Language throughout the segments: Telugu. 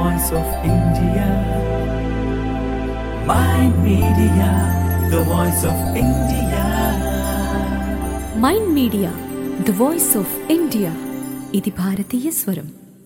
voice of India. Mind Media, the voice of India. Mind Media the voice of India ఇది భారతీయ స్వరం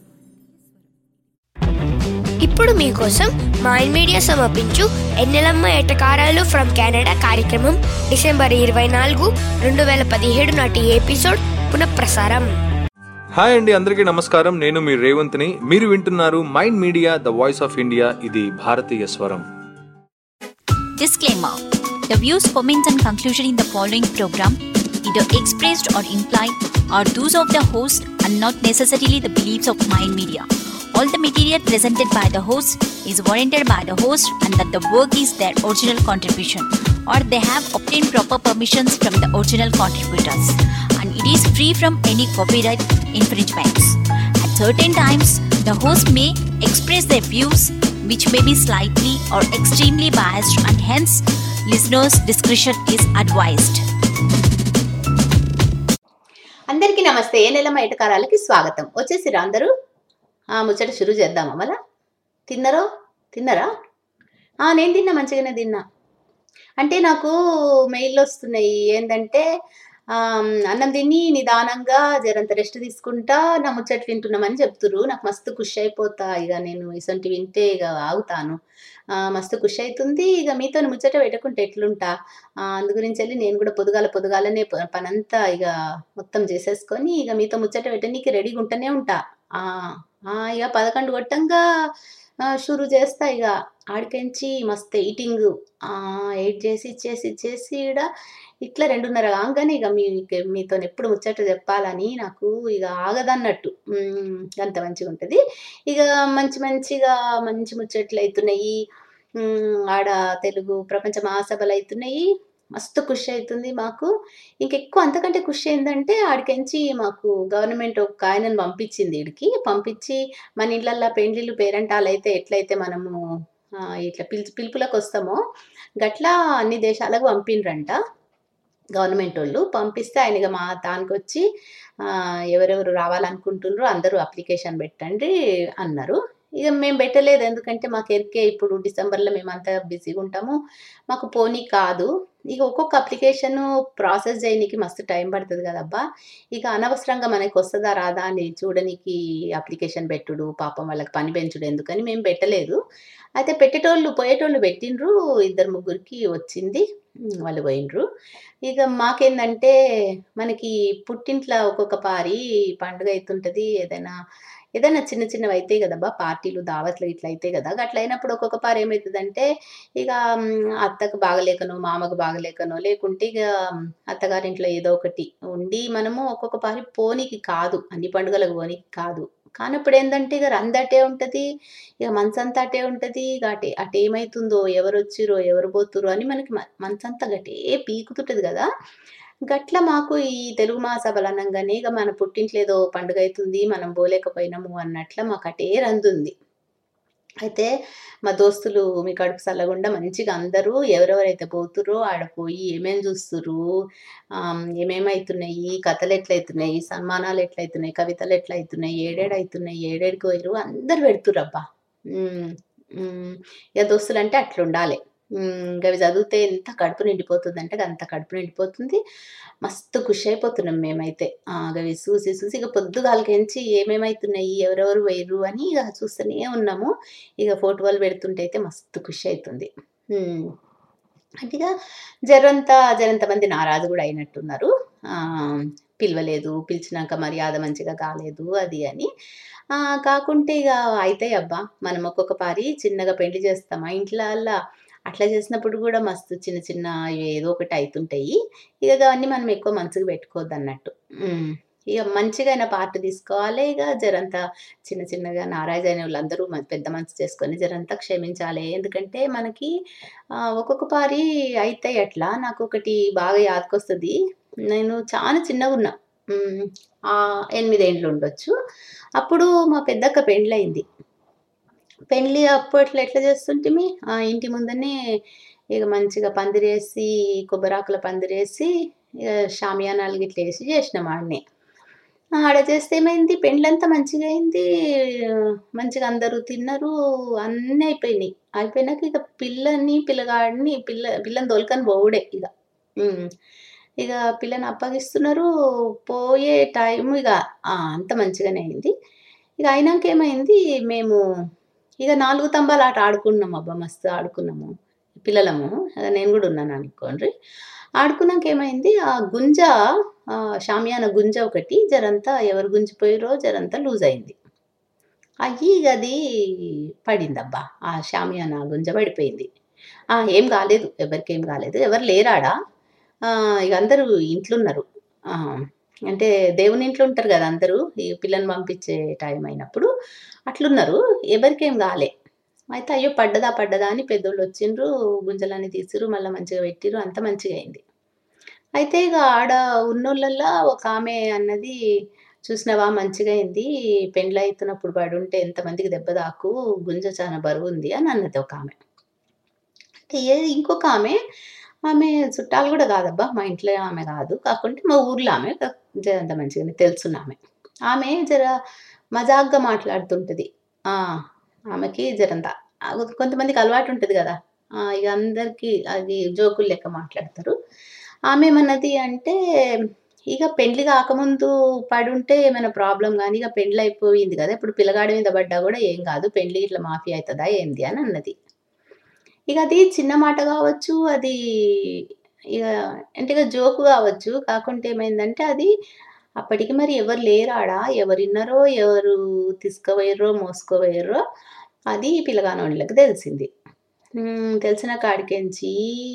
ఇప్పుడు మీకోసం మైండ్ మీడియా సమర్పించు ఎన్నెలమ్మ ఎటకారాలు ఫ్రమ్ కెనడా కార్యక్రమం డిసెంబర్ ఇరవై నాలుగు రెండు వేల పదిహేడు నాటి ఎపిసోడ్ పునఃప్రసారం హాయ్ అండి అందరికీ నమస్కారం నేను మీ రేవంత్ని మీరు వింటున్నారు Mind Media the voice of India ఇది భారతీయ స్వరం Disclaimer The views, comments, and conclusion in the following program, either expressed or implied, are those of the host and not necessarily the beliefs of Mind Media. All the material presented by the host is warranted by the host and that the work is their original contribution or they have obtained proper permissions from the original contributors and it is free from any copyright infringements. At certain times, the host may express their views which may be slightly or extremely biased and hence listeners' discretion is advised. అందరికీ నమస్తే ఏ నెల ఎటకారాలకి స్వాగతం వచ్చేసిరా అందరూ ఆ, ముచ్చట షురు చేద్దామా మళ్ళా తిన్నరో తిన్నరా ఆ, నేను తిన్నా మంచిగానే తిన్నా అంటే నాకు మెయిల్ వస్తున్నాయి ఏంటంటే ఆమ్, అన్నం తిని నిదానంగా జరంత రెస్ట్ తీసుకుంటా నా ముచ్చట వింటున్నామని చెప్తురు నాకు మస్తు ఖుషి అయిపోతా ఇక నేను ఇసొంటి వింటే ఇక ఆగుతాను ఆ, మస్తు ఖుషి అవుతుంది ఇక మీతో ముచ్చట పెట్టుకుంటే ఎట్లుంటా ఆ, అందు గురించి వెళ్ళి నేను కూడా పొదుగాల పొదుగాలనే ప- పనంతా ఇక మొత్తం చేసేసుకొని ఇక మీతో ముచ్చట పెట్టనీకి రెడీగా ఉంటూనే ఉంటా ఆ, ఆ, ఇక పదకొండు కొట్టంగా ఆ, షురు చేస్తా ఇక ఆడికెంచి మస్తు ఎయిటింగ్ ఎయిట్ చేసి ఇచ్చేసి ఇచ్చేసి ఈడ ఇట్లా రెండున్నర కాగానే ఇక మీ మీతో ఎప్పుడు ముచ్చట చెప్పాలని నాకు ఇక ఆగదన్నట్టు ఉమ్, అంత మంచిగా ఉంటుంది ఇక మంచి మంచిగా మంచి ముచ్చట్లు అవుతున్నాయి ఉమ్, ఆడ తెలుగు ప్రపంచ మహాసభలు అవుతున్నాయి మస్తు ఖుషి అవుతుంది మాకు ఇంకెక్కువ అంతకంటే ఖుషి ఏంటంటే ఆడికెంచి మాకు గవర్నమెంట్ ఒక ఆయనను పంపించింది ఈడికి పంపించి మన ఇళ్ళల్లో పెండ్లిళ్ళు పేరంటాలు అయితే ఎట్లయితే మనము ఆ, ఇట్లా పిలుచు పిలుపులకు వస్తామో గట్లా అన్ని దేశాలకు పంపిండ్రంట గవర్నమెంట్ వాళ్ళు పంపిస్తే ఆయనగా మా దానికి వచ్చి ఆ, ఎవరెవరు రావాలనుకుంటున్నారో అందరూ అప్లికేషన్ పెట్టండి అన్నారు ఇక మేము పెట్టలేదు ఎందుకంటే మాకు ఎరికే ఇప్పుడు డిసెంబర్లో మేమంతా బిజీగా ఉంటాము మాకు పోనీ కాదు ఇక ఒక్కొక్క అప్లికేషన్ ప్రాసెస్ చేయనీకి మస్తు టైం పడుతుంది కదబ్బా ఇక అనవసరంగా మనకి వస్తుందా రాదా అని చూడనికి అప్లికేషన్ పెట్టుడు పాపం వాళ్ళకి పని పెంచుడు ఎందుకని మేము పెట్టలేదు అయితే పెట్టేటోళ్ళు పోయేటోళ్ళు పెట్టిండ్రు ఇద్దరు ముగ్గురికి వచ్చింది ఉమ్, వాళ్ళు పోయినరు ఇక మాకేందంటే మనకి పుట్టింట్లో ఒక్కొక్క పారి పండుగ అవుతుంటుంది ఏదైనా ఏదైనా చిన్న చిన్నవి అవుతాయి కదబ్బా పార్టీలు దావత్లు ఇట్లా అవుతాయి కదా అట్లా అయినప్పుడు ఒక్కొక్క పారి ఏమవుతుందంటే ఇక మ్, అత్తకు బాగలేకనో మామకు బాగలేకనో లేకుంటే ఇక మ్, అత్తగారింట్లో ఏదో ఒకటి ఉండి మనము ఒక్కొక్క పారి పోనీకి కాదు అన్ని పండుగలకు పోనీకి కాదు కానప్పుడు ఏంటంటే ఇక రందటే ఉంటుంది ఇక మనసంతా అటే ఉంటుంది ఇక అటే అటు ఏమవుతుందో ఎవరు వచ్చిరో ఎవరు పోతురో అని మనకి మ- మనసంతా గటే పీకుతుంటుంది కదా గట్ల మాకు ఈ తెలుగు మహాసభలు అనగానే ఇక మన పుట్టింట్లో ఏదో పండుగ అవుతుంది మనం పోలేకపోయినాము అన్నట్ల మాకు అటే రందుంది అయితే మా దోస్తులు మీ కడుపు చల్లకుండా మంచిగా అందరూ ఎవరెవరైతే పోతుర్రో ఆడ పోయి ఏమేమి చూస్తుర్రు ఆమ్, ఏమేమవుతున్నాయి కథలు ఎట్లయితున్నాయి సన్మానాలు ఎట్లయితున్నాయి కవితలు ఎట్లయితున్నాయి ఏడేడు అవుతున్నాయి ఏడేడికి పోయిరు అందరు పెడుతుర్రు అబ్బా ఉమ్, ఉమ్, ఇక దోస్తులు అంటే అట్లా ఉండాలి ఉమ్, ఇక అవి చదివితే ఎంత కడుపు నిండిపోతుంది అంటే అంత కడుపు నిండిపోతుంది మస్తు ఖుషి అయిపోతున్నాం మేమైతే ఆ, అవి చూసి చూసి ఇక పొద్దుగాలకించి ఏమేమవుతున్నాయి ఎవరెవరు వేయరు అని ఇక చూస్తూనే ఉన్నాము ఇక ఫోటోలు పెడుతుంటే అయితే మస్తు ఖుషి అవుతుంది ఉమ్. అంటే ఇక జరంత జరంత మంది నారాజు కూడా అయినట్టున్నారు ఆ, పిలవలేదు పిలిచినాక మర్యాద మంచిగా కాలేదు అది అని ఆ, కాకుంటే ఇక అయితే అబ్బా మనం ఒక్కొక్క పారి చిన్నగా పెళ్లి చేస్తామా ఇంట్లో అలా అట్లా చేసినప్పుడు కూడా మస్తు చిన్న చిన్న ఏదో ఒకటి అవుతుంటాయి ఇక అవన్నీ మనం ఎక్కువ మనసుకు పెట్టుకోవద్దు అన్నట్టు ఉమ్. ఇక మంచిగా అయిన పార్ట్ తీసుకోవాలి ఇక జరంతా చిన్న చిన్నగా నారాజు అయిన వాళ్ళందరూ మ- పెద్ద మనసు చేసుకొని జరంతా క్షమించాలి ఎందుకంటే మనకి ఆ, ఒక్కొక్క పారి అయితే అట్లా నాకు ఒకటి బాగా యాదకొస్తుంది నేను చాలా చిన్నగా ఉన్నా ఉమ్, ఆ, ఎనిమిదేండ్లు ఉండొచ్చు అప్పుడు మా పెద్దక్క పెండ్లయింది పెళ్ళి అప్పట్లో ఎట్లా చేస్తుంటిమి ఆ ఇంటి ముందనే ఇక మంచిగా పందిరేసి కొబ్బరాకుల పందిరేసి ఇక షామియానాలు గిట్ల వేసి చేసినాం ఆడనే ఆడ చేస్తే ఏమైంది పెండ్లంతా మంచిగా అయింది మంచిగా అందరూ తిన్నారు అన్నీ అయిపోయినాయి అయిపోయినాక ఇక పిల్లని పిల్లగాడిని పిల్ల పిల్లని దొలకని పోవుడే ఇక ఉమ్. ఇక పిల్లని అప్పగిస్తున్నారు పోయే టైం ఇక ఆ, అంత మంచిగానే అయింది ఇక అయినాక ఏమైంది మేము ఇక నాలుగు తంబాలు ఆట ఆడుకున్నాం అబ్బా మస్తు ఆడుకున్నాము పిల్లలము అదే నేను కూడా ఉన్నాను అనుకోండి ఆడుకున్నాక ఏమైంది ఆ గుంజ ఆ, షామియాన గుంజ ఒకటి జరంతా ఎవరు గుంజిపోయారో జరంతా లూజ్ అయింది అయ్యి ఇక అది పడిందబ్బా ఆ షామియాన గుంజ పడిపోయింది ఆ, ఏం కాలేదు ఎవరికి ఏం కాలేదు ఎవరు లేరాడా ఆ, ఇక అందరూ ఇంట్లో ఉన్నారు ఆ, అంటే దేవుని ఇంట్లో ఉంటారు కదా అందరూ ఈ పిల్లని పంపించే టైం అయినప్పుడు అట్లున్నారు ఎవరికేం కాలే అయితే అయ్యో పడ్డదా పడ్డదా అని పెద్దోళ్ళు వచ్చిండ్రు గుంజలన్నీ తీసిరు మళ్ళీ మంచిగా పెట్టిరు అంత మంచిగా అయింది అయితే ఇక ఆడ ఉన్నోళ్ళల్లో ఒక ఆమె అన్నది చూసినావా మంచిగా అయింది పెండ్లు అవుతున్నప్పుడు పడి ఉంటే ఎంతమందికి దెబ్బ దాకు గుంజ చాలా బరువు ఉంది అని అన్నది ఒక ఆమె అంటే ఏ ఇంకొక ఆమె ఆమె చుట్టాలు కూడా కాదబ్బా మా ఇంట్లో ఆమె కాదు కాకుంటే మా ఊర్లో ఆమె కా- జర అంత మంచిగానే తెలుసున్న ఆమె ఆమె జర మజాగ్గా మాట్లాడుతుంటుంది ఆ, ఆమెకి జరంత ఆ, కొంతమందికి అలవాటు ఉంటుంది కదా ఆ, ఇక అందరికీ అది జోకులు లెక్క మాట్లాడతారు ఆమె ఏమన్నది అంటే ఇక పెండ్లి కాకముందు పడుంటే ఏమైనా ప్రాబ్లం కానీ ఇక పెండ్లి అయిపోయింది కదా ఇప్పుడు పిల్లగాడి మీద పడ్డా కూడా ఏం కాదు పెండ్లి ఇట్లా మాఫీ అవుతుందా ఏంది అని అన్నది ఇక అది చిన్న మాట కావచ్చు అది ఇక అంటే ఇక జోకు కావచ్చు కాకుంటే ఏమైందంటే అది అప్పటికి మరి ఎవరు లేరాడా ఎవరు విన్నారో ఎవరు తీసుకుపోయారో మోసుకోపోయారో అది పిల్లగానోళ్ళకి తెలిసింది ఉమ్, తెలిసిన కాడికెంచి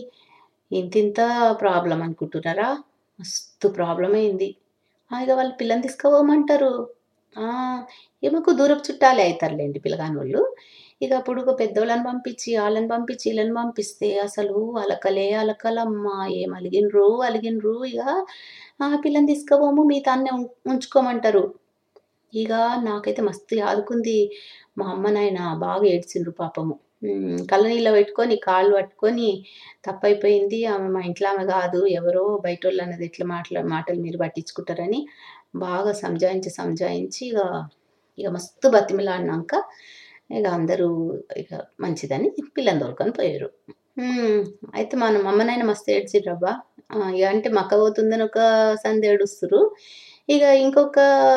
ఇంత ఇంత ప్రాబ్లం అనుకుంటున్నారా మస్తు ప్రాబ్లం అయింది ఆ, ఇక వాళ్ళు పిల్లని తీసుకుపోమంటారు ఆ, ఏమకు దూరపు చుట్టాలే అవుతారులేండి పిల్లగానోళ్ళు ఇక అప్పుడు ఒక పెద్దోళ్ళని పంపించి వాళ్ళని పంపించి వీళ్ళని పంపిస్తే అసలు అలకలే అలకలమ్మా ఏం అలిగినరు అలిగినరు ఇక ఆ పిల్లని తీసుకుపోము మీ తాన్నే ఉం- ఉంచుకోమంటారు ఇక నాకైతే మస్తు ఆదుకుంది మా అమ్మ నాయన బాగా ఏడ్చిండ్రు పాపము ఉమ్, కళ్ళ నీళ్ళ పెట్టుకొని కాళ్ళు పట్టుకొని తప్పైపోయింది ఆమె మా ఇంట్లో ఆమె కాదు ఎవరో బయట వాళ్ళు అన్నది ఎట్లా మాట్లా మాటలు మీరు పట్టించుకుంటారని బాగా సంజాయించి సంజాయించి ఇక ఇక మస్తు బతిమిలాడినాక ఇక అందరూ ఇక మంచిదని పిల్లని తోలుకొని పోయారు ఉమ్, అయితే మన అమ్మనైనా మస్తు ఏడ్చిర్రబ్బా ఆ, ఇక అంటే మక్క పోతుందని ఒక సంది ఏడుస్తురు ఇక ఇంకొక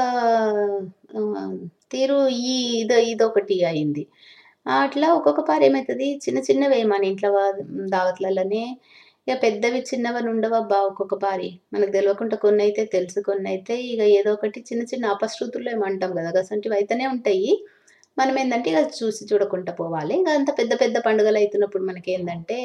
ఆ, తీరు ఈ ఇది ఇదొకటి అయింది అట్లా ఒక్కొక్క పారి ఏమవుతుంది చిన్న చిన్నవే మన ఇంట్లో వా- దావత్లలోనే ఇక పెద్దవి చిన్నవని ఉండవబ్బా ఒక్కొక్క పారి మనకు తెలియకుండా కొన్ని అయితే తెలుసు కొన్ని అయితే ఇక ఏదో ఒకటి చిన్న చిన్న అపశృతుల్లో ఏమంటాం కదా అసంటివి అయితేనే ఉంటాయి మనం ఏంటంటే ఇక చూసి చూడకుండా పోవాలి ఇక అంత పెద్ద పెద్ద పండుగలు అవుతున్నప్పుడు మనకి ఏంటంటే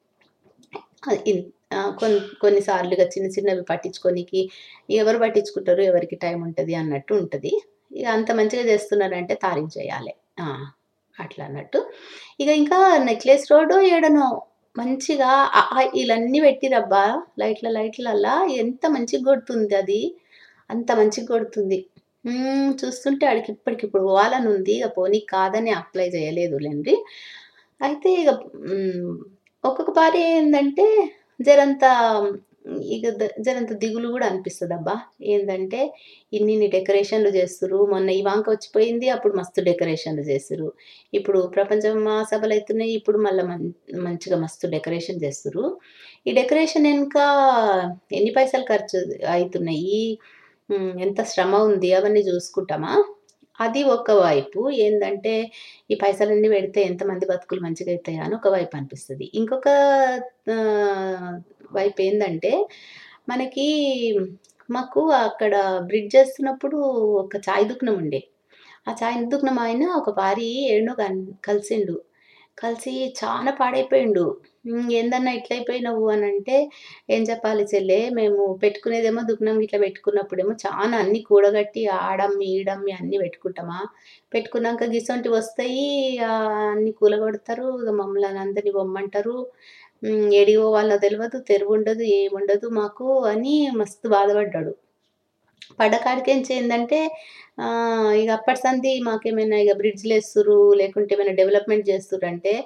కొన్ని కొన్నిసార్లు ఇక చిన్న చిన్నవి పట్టించుకోనికి ఎవరు పట్టించుకుంటారు ఎవరికి టైం ఉంటుంది అన్నట్టు ఉంటుంది ఇక అంత మంచిగా చేస్తున్నారంటే తారీఫ్ చేయాలి ఆ, అట్లా అన్నట్టు ఇక ఇంకా నెక్లెస్ రోడ్ ఏడనో మంచిగా ఆ- ఆ ఇలన్నీ పెట్టిరబ్బా లైట్ల లైట్లల్లా ఎంత మంచిగా కొడుతుంది అది అంత మంచిగా కొడుతుంది మ్మ్, చూస్తుంటే ఆడికి ఇప్పటికిప్పుడు పోవాలని ఉంది ఇక పోనీ కాదని అప్లై చేయలేదులేండి అయితే ఇక మ్మ్, ఒక్కొక్క పారి ఏంటంటే జరంత ఇక ద- జరంత దిగులు కూడా అనిపిస్తుంది అబ్బా ఏంటంటే ఇన్ని డెకరేషన్లు చేస్తురు మొన్న ఇవాంక వచ్చిపోయింది అప్పుడు మస్తు డెకరేషన్లు చేస్తురు ఇప్పుడు ప్రపంచ మహాసభలు అవుతున్నాయి ఇప్పుడు మళ్ళీ మంచిగా మస్తు డెకరేషన్ చేస్తురు ఈ డెకరేషన్ వెనుక ఎన్ని పైసలు ఖర్చు అవుతున్నాయి ఉమ్, ఎంత శ్రమ ఉంది అవన్నీ చూసుకుంటామా అది ఒక వైపు ఏంటంటే ఈ పైసలన్నీ పెడితే ఎంతమంది బతుకులు మంచిగా అవుతాయా అని ఒక వైపు అనిపిస్తుంది ఇంకొక ఆ, వైపు ఏంటంటే మనకి మాకు అక్కడ బ్రిడ్జ్ చేస్తున్నప్పుడు ఒక చాయ్ దుకాణం ఉండే ఆ చాయ్ దుకాణం ఆయన ఒక పారి ఏడునో కన్ కలిసిండు కలిసి చాలా పాడైపోయిండు "ఉమ్, ఏందన్నా ఇట్లా అయిపోయినావు అని అంటే ఏం చెప్పాలి చెల్లె మేము పెట్టుకునేదేమో దుకాణం ఇట్లా పెట్టుకున్నప్పుడేమో చాలా అన్ని కూడగట్టి ఆడమ్మి ఈడమ్మి అన్ని పెట్టుకుంటామా పెట్టుకున్నాక గిసొంటి వస్తాయి ఆ, అన్ని కూలగొడతారు ఇక మమ్మల్ని అందరినీ పొమ్మంటారు ఉమ్, ఏడికి పోవాలో తెలియదు తెరువు ఉండదు ఏముండదు మాకు అని మస్తు బాధపడ్డాడు పడ్డకాడికేంచి ఏంటంటే ఆ, ఇక అప్పటి సంది మాకేమైనా ఇక బ్రిడ్జ్లు వేస్తురు లేకుంటే ఏమైనా డెవలప్మెంట్ చేస్తురు అంటే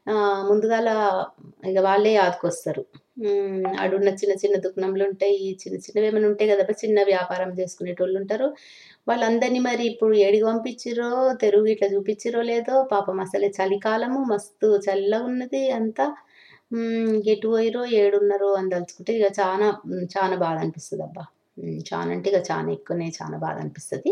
ఆ, ముందుగాల ఇక వాళ్ళే ఆదుకొస్తారు ఉమ్, ఆడున్న చిన్న చిన్న దుకాణంలు ఉంటాయి చిన్న చిన్నవి ఏమైనా ఉంటాయి కదా చిన్న వ్యాపారం చేసుకునేటోళ్ళు ఉంటారు వాళ్ళందరినీ మరి ఇప్పుడు ఏడికి పంపించిరో తెరుగు ఇట్లా చూపించిరో లేదో పాపం అసలే చలికాలము మస్తు చల్లగా ఉన్నది అంతా ఉమ్, ఎటు పోయిరో ఏడున్నారో అని తలుచుకుంటే ఇక చాలా ఉమ్, చాలా బాధ అనిపిస్తుంది అబ్బా ఉమ్, చాలా అంటే ఇక చాలా ఎక్కువనే చాలా బాధ అనిపిస్తుంది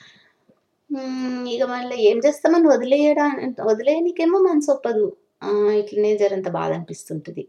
ఉమ్, ఇక మళ్ళీ ఏం చేస్తామని వదిలేయడా వదిలేయనికేమో మనసు ఒప్పదు ఆ, ఇట్లనే జరంత బాధ అనిపిస్తుంటుంది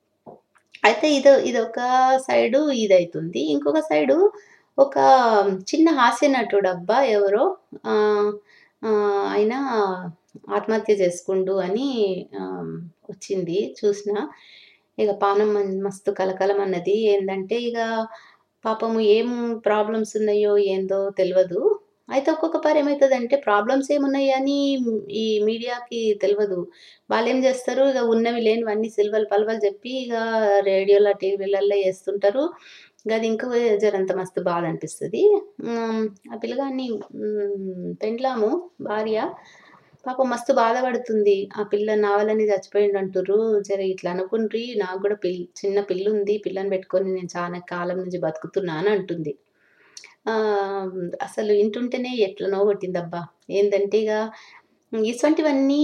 అయితే ఇది ఇదొక సైడు ఇది అవుతుంది ఇంకొక సైడు ఒక చిన్న హాస్య నటుడు అబ్బా ఎవరో ఆ, ఆ, ఆయన ఆత్మహత్య చేసుకుండు అని ఆ, వచ్చింది చూసిన ఇక పానం మన్- మస్తు కలకలం అన్నది ఏంటంటే ఇక పాపము ఏం ప్రాబ్లమ్స్ ఉన్నాయో ఏందో తెలియదు అయితే ఒక్కొక్క పారి ఏమవుతుందంటే ప్రాబ్లమ్స్ ఏమున్నాయి అని ఈ మీడియాకి తెలియదు వాళ్ళు ఏం చేస్తారు ఇక ఉన్నవి లేనివన్నీ సిల్వలు పల్వలు చెప్పి ఇక రేడియోలో టీవీలలో వేస్తుంటారు ఇక అది ఇంకా జరంత మస్తు బాధ అనిపిస్తుంది ఉమ్, ఆ పిల్లగాన్ని ఉమ్, పెండ్లాము భార్య పాపం మస్తు బాధపడుతుంది ఆ పిల్ల నావలని చచ్చిపోయిండు అంటుర్రు జర ఇట్లా అనుకుండ్రి నాకు కూడా పిల్ చిన్న పిల్ల ఉంది పిల్లని పెట్టుకొని నేను చాలా కాలం నుంచి బతుకుతున్నా అని అంటుంది ఆ, అసలు వింటుంటేనే ఎట్లనో కొట్టిందబ్బా ఏందంటే ఇక ఇటువంటివన్నీ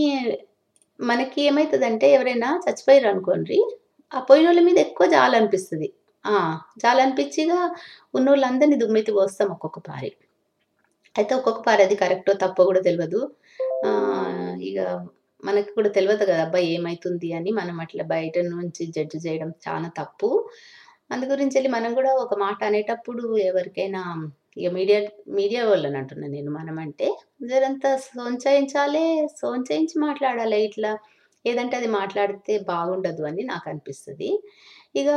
మనకి ఏమవుతుందంటే ఎవరైనా చచ్చిపోయారు అనుకోండి ఆ పోయిన వాళ్ళ మీద ఎక్కువ జాలి అనిపిస్తుంది ఆ, జాలి అనిపించి ఇక ఉన్న వాళ్ళందరినీ దుమ్మెత్తి పోస్తాం ఒక్కొక్క పారి అయితే ఒక్కొక్క పారి అది కరెక్టో తప్పో కూడా తెలియదు ఆ, ఇక మనకి కూడా తెలియదు కదా అబ్బాయి ఏమవుతుంది అని మనం అట్లా బయట నుంచి జడ్జి చేయడం చాలా తప్పు అందు గురించి వెళ్ళి మనం కూడా ఒక మాట అనేటప్పుడు ఎవరికైనా ఇక మీడియా మీడియా వాళ్ళని అంటున్నాను నేను మనం అంటే జరంతా సోంచయించాలి సోంచయించి మాట్లాడాలి ఇట్లా ఏదంటే అది మాట్లాడితే బాగుండదు అని నాకు అనిపిస్తుంది ఇక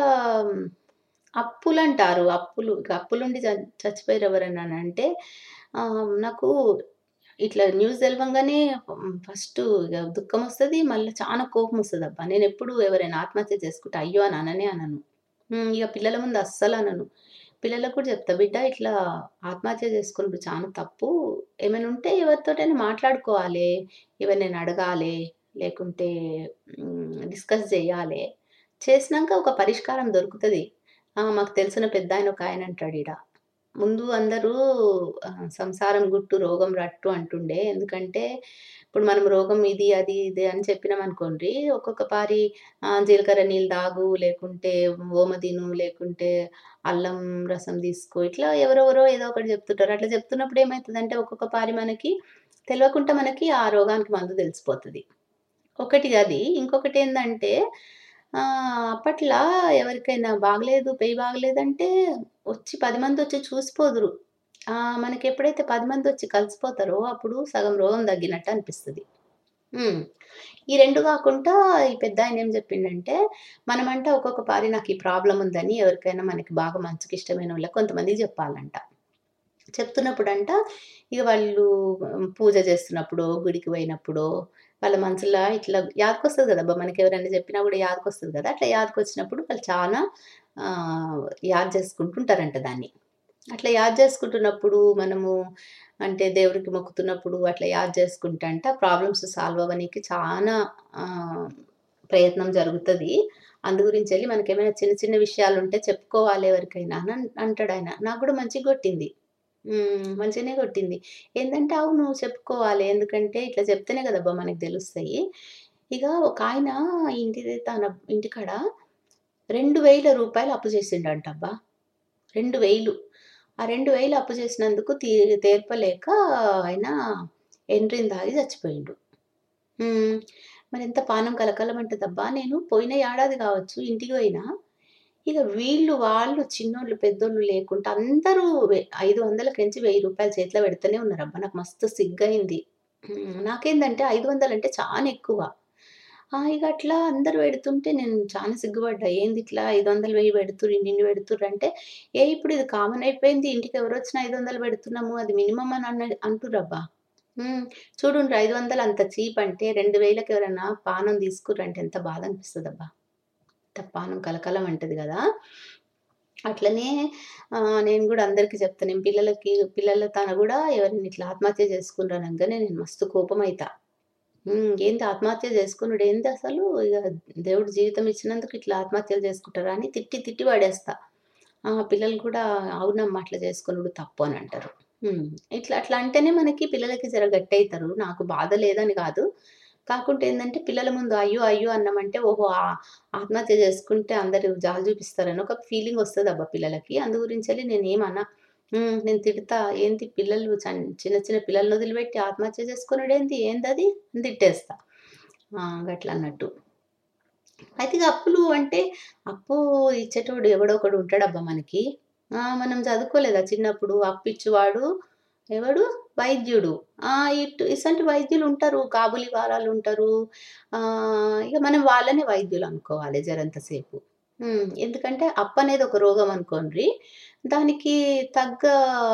అప్పులు అంటారు అప్పులు ఇక అప్పులుండి చ- చచ్చిపోయారు ఎవరన్నా అంటే ఆ, నాకు ఇట్లా న్యూస్ తెలవంగానే ఫస్ట్ ఇక దుఃఖం వస్తుంది మళ్ళీ చాలా కోపం వస్తుంది అబ్బా నేను ఎప్పుడు ఎవరైనా ఆత్మహత్య చేసుకుంటే అయ్యో అని అననే అనను ఉమ్, ఇక పిల్లల ముందు అస్సలు అనను పిల్లలకు కూడా చెప్తా బిడ్డ ఇట్లా ఆత్మహత్య చేసుకున్నప్పుడు చాలా తప్పు ఏమైనా ఉంటే ఎవరితోటైనా మాట్లాడుకోవాలి ఎవరినైనా అడగాలి లేకుంటే డిస్కస్ చేయాలి చేసినాక ఒక పరిష్కారం దొరుకుతుంది ఆ, మాకు తెలిసిన పెద్ద ఆయన ఒక ఆయన అంటాడు ఈడ ముందు అందరూ ఆ, సంసారం గుట్టు రోగం రట్టు అంటుండే ఎందుకంటే ఇప్పుడు మనం రోగం ఇది అది ఇది అని చెప్పినాం అనుకోండి ఒక్కొక్క పారి ఆ, జీలకర్ర నీళ్ళు తాగు లేకుంటే ఓమ తిను లేకుంటే అల్లం రసం తీసుకో ఇట్లా ఎవరెవరో ఏదో ఒకటి చెప్తుంటారు అట్లా చెప్తున్నప్పుడు ఏమవుతుందంటే ఒక్కొక్క పారి మనకి తెలియకుండా మనకి ఆ రోగానికి మందు తెలిసిపోతుంది ఒకటి అది ఇంకొకటి ఏంటంటే ఆ, అప్పట్లో ఎవరికైనా బాగలేదు పెయి బాగలేదంటే వచ్చి పది మంది వచ్చి చూసిపోదురు ఆ, మనకి ఎప్పుడైతే పది మంది వచ్చి కలిసిపోతారో అప్పుడు సగం రోగం తగ్గినట్టు అనిపిస్తుంది ఉమ్. ఈ రెండు కాకుండా ఈ పెద్ద ఆయన ఏం చెప్పిండంటే మనమంటే ఒక్కొక్క పారి నాకు ఈ ప్రాబ్లం ఉందని ఎవరికైనా మనకి బాగా మంచికి ఇష్టమైన వాళ్ళకి కొంతమందికి చెప్పాలంట చెప్తున్నప్పుడు అంట ఇక వాళ్ళు ఉమ్, పూజ చేస్తున్నప్పుడు గుడికి పోయినప్పుడు వాళ్ళ మనసులో ఇట్లా యాదకొస్తుంది కదా అబ్బా మనకి ఎవరైనా చెప్పినా కూడా యాదకొస్తుంది కదా అట్లా యాదకొచ్చినప్పుడు వాళ్ళు చాలా ఆ, యాద్ చేసుకుంటుంటారంట దాన్ని అట్లా యాద్ చేసుకుంటున్నప్పుడు మనము అంటే దేవుడికి మొక్కుతున్నప్పుడు అట్లా యాద్ చేసుకుంటే అంట ప్రాబ్లమ్స్ సాల్వ్ అవ్వడానికి చాలా ఆ, ప్రయత్నం జరుగుతుంది అందు గురించి వెళ్ళి మనకి ఏమైనా చిన్న చిన్న విషయాలు ఉంటే చెప్పుకోవాలి ఎవరికైనా అని అన్- అంటాడు ఆయన నాకు కూడా మంచిగా కొట్టింది ఉమ్, మంచిగానే కొట్టింది ఏంటంటే అవును చెప్పుకోవాలి ఎందుకంటే ఇట్లా చెప్తేనే కదబ్బా మనకి తెలుస్తాయి ఇక ఒక ఆయన ఇంటి తన ఇంటికాడ రెండు వేల రూపాయలు అప్పు చేసిండంట అబ్బా రెండు వేలు ఆ రెండు వేలు అప్పు చేసినందుకు తీ తీర్పలేక ఆయన ఎంట్రీని తాగి చచ్చిపోయిండు ఉమ్, మరి ఎంత పానం కలకలం అంటదబ్బా నేను పోయిన ఏడాది కావచ్చు ఇంటికి పోయినా ఇక వీళ్ళు వాళ్ళు చిన్నోళ్ళు పెద్దోళ్ళు లేకుండా అందరూ వె- ఐదు వందలకి నుంచి వెయ్యి రూపాయలు చేతిలో పెడుతూనే ఉన్నారు అబ్బా నాకు మస్తు సిగ్గయింది ఉమ్, నాకేందంటే ఐదు వందలు అంటే చాలా ఎక్కువ ఆ, ఇక అట్లా అందరు పెడుతుంటే నేను చాలా సిగ్గుపడ్డా ఏంది ఇట్లా ఐదు వందలు వెయ్యి పెడుతురు నిన్ను పెడుతుర్రు అంటే ఏ ఇప్పుడు ఇది కామన్ అయిపోయింది ఇంటికి ఎవరు వచ్చినా ఐదు వందలు పెడుతున్నాము అది మినిమం అని అన్న అంటుర్రబ్బా ఉమ్, చూడుండ్రి ఐదు వందలు అంత చీప్ అంటే రెండు వేలకు ఎవరైనా పానం తీసుకుర్రంటే ఎంత బాధ అనిపిస్తుంది అబ్బా ఎంత పానం కలకలం అంటది కదా అట్లనే ఆ, నేను కూడా అందరికీ చెప్తాను నేను పిల్లలకి పిల్లల తన కూడా ఎవరైనా ఇట్లా ఆత్మహత్య చేసుకున్నారనగానే నేను మస్తు కోపం అవుతా ఉమ్, ఏంది ఆత్మహత్య చేసుకున్నాడు ఏంది అసలు ఇక దేవుడు జీవితం ఇచ్చినందుకు ఇట్లా ఆత్మహత్యలు చేసుకుంటారా అని తిట్టి తిట్టి పడేస్తా ఆ పిల్లలు కూడా అవునమ్మా అట్లా చేసుకున్నాడు తప్పు అని అంటారు ఉమ్, ఇట్లా అట్లా అంటేనే మనకి పిల్లలకి జర గట్టి అవుతారు నాకు బాధ లేదని కాదు కాకుంటే ఏంటంటే పిల్లల ముందు అయ్యో అయ్యో అన్నామంటే ఓహో ఆ ఆత్మహత్య చేసుకుంటే అందరు జాలి చూపిస్తారని ఒక ఫీలింగ్ వస్తుంది అబ్బా పిల్లలకి అందు గురించి నేను ఏమన్నా ఉమ్, నేను తిడతా ఏంటి పిల్లలు చన్- చిన్న చిన్న పిల్లల్ని వదిలిపెట్టి ఆత్మహత్య చేసుకున్నాడు ఏంటి ఏంది అది అని తిట్టేస్తా ఆ, గట్లా అన్నట్టు అయితే ఇక అప్పులు అంటే అప్పు ఇచ్చేటోడు ఎవడో ఒకడు ఉంటాడబ్బా మనకి ఆ, మనం చదువుకోలేదా చిన్నప్పుడు అప్పు ఇచ్చేవాడు ఎవడు వైద్యుడు ఆ ఇటు ఇసంటి వైద్యులు ఉంటారు కాబులి వారాలు ఉంటారు ఆ ఇక మనం వాళ్ళనే వైద్యులు అనుకోవాలి జరంతసేపు ఉమ్, ఎందుకంటే అప్పు అనేది ఒక రోగం అనుకోండి దానికి తగ్గ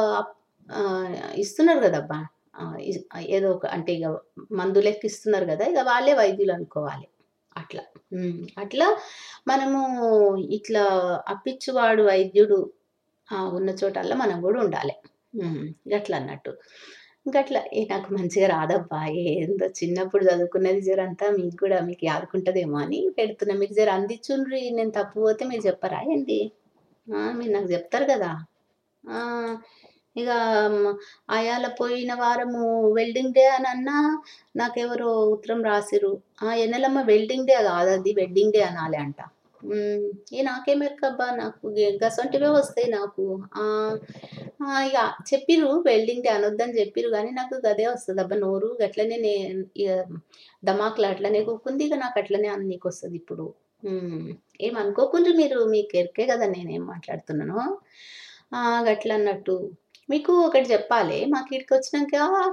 ఆ, ఇస్తున్నారు కదబ్బా ఆ, ఇ- ఏదో ఒక అంటే ఇక మందు లెక్క ఇస్తున్నారు కదా ఇక వాళ్ళే వైద్యులు అనుకోవాలి అట్లా ఉమ్, అట్లా మనము ఇట్లా అప్పిచ్చువాడు వైద్యుడు ఆ, ఉన్న చోటల్లా మనం కూడా ఉండాలి ఉమ్, గట్ల అన్నట్టు గట్ల ఏ నాకు మంచిగా రాదబ్బా ఏందో చిన్నప్పుడు చదువుకున్నది జరంతా మీకు కూడా మీకు యాదుకుంటదేమో అని పెడుతున్నా మీకు జర అందించుండ్రి నేను తప్పు పోతే మీరు చెప్పరా ఏంటి ఆ, మీరు నాకు చెప్తారు కదా ఆ, ఇక మ్, అయాల పోయిన వారము వెల్డింగ్ డే అని అన్నా నాకెవరో ఉత్తరం రాసిరు ఆ ఎన్నెలమ్మ వెల్డింగ్ డే కాదు అది వెడ్డింగ్ డే అనాలి అంట ఉమ్, ఏ నాకేమెరకబ్బా నాకు గసంటివే వస్తాయి నాకు ఆ, ఆ, ఇక చెప్పిరు వెల్డింగ్ డే అనొద్దని చెప్పిరు కానీ నాకు గదే వస్తుంది అబ్బా నోరు గట్లనే నే ఇక దమాకులు అట్లనే కూకుంది ఇక నాకు అట్లనే అని నీకు వస్తుంది ఇప్పుడు ఉమ్, ఏమనుకోకుండా మీరు మీకు ఎరికే కదా నేనేం మాట్లాడుతున్నాను ఆ, గట్ల అన్నట్టు మీకు ఒకటి చెప్పాలి మాకు ఇక్కడికి వచ్చినాక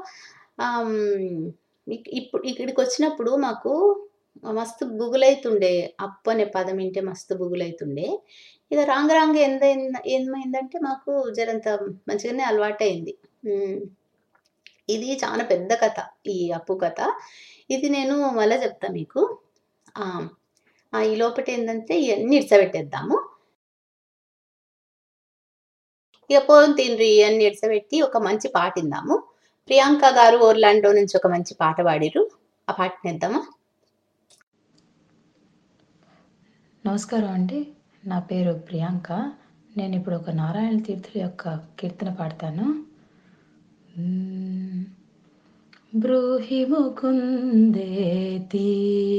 ఆమ్, ఇక్- ఇప్పుడు ఇక్కడికి వచ్చినప్పుడు మాకు మస్తు బుగులైతుండే అప్పు అనే పదం వింటే మస్తు బుగులైతుండే ఇక రాంగ రాంగ ఎంత ఏమైందంటే మాకు జరంత మంచిగానే అలవాటైంది ఉమ్. ఇది చాలా పెద్ద కథ ఈ అప్పు కథ ఇది నేను మళ్ళీ చెప్తా మీకు ఆ, ఆ, ఈ లోపల ఏంటంటే ఇవన్నీ ఇడ్చబెట్టేద్దాము ఇక పోను తిండ్రి అన్ని ఇడ్చబెట్టి ఒక మంచి పాట విందాము ప్రియాంక గారు ఓర్లాండో నుంచి ఒక మంచి పాట పాడిరు ఆ పాట నిద్దామా నమస్కారం అండి నా పేరు ప్రియాంక నేను ఇప్పుడు ఒక నారాయణ తీర్థుల యొక్క కీర్తన పాడతాను మ్మ్. బ్రూహి ముకుందేతి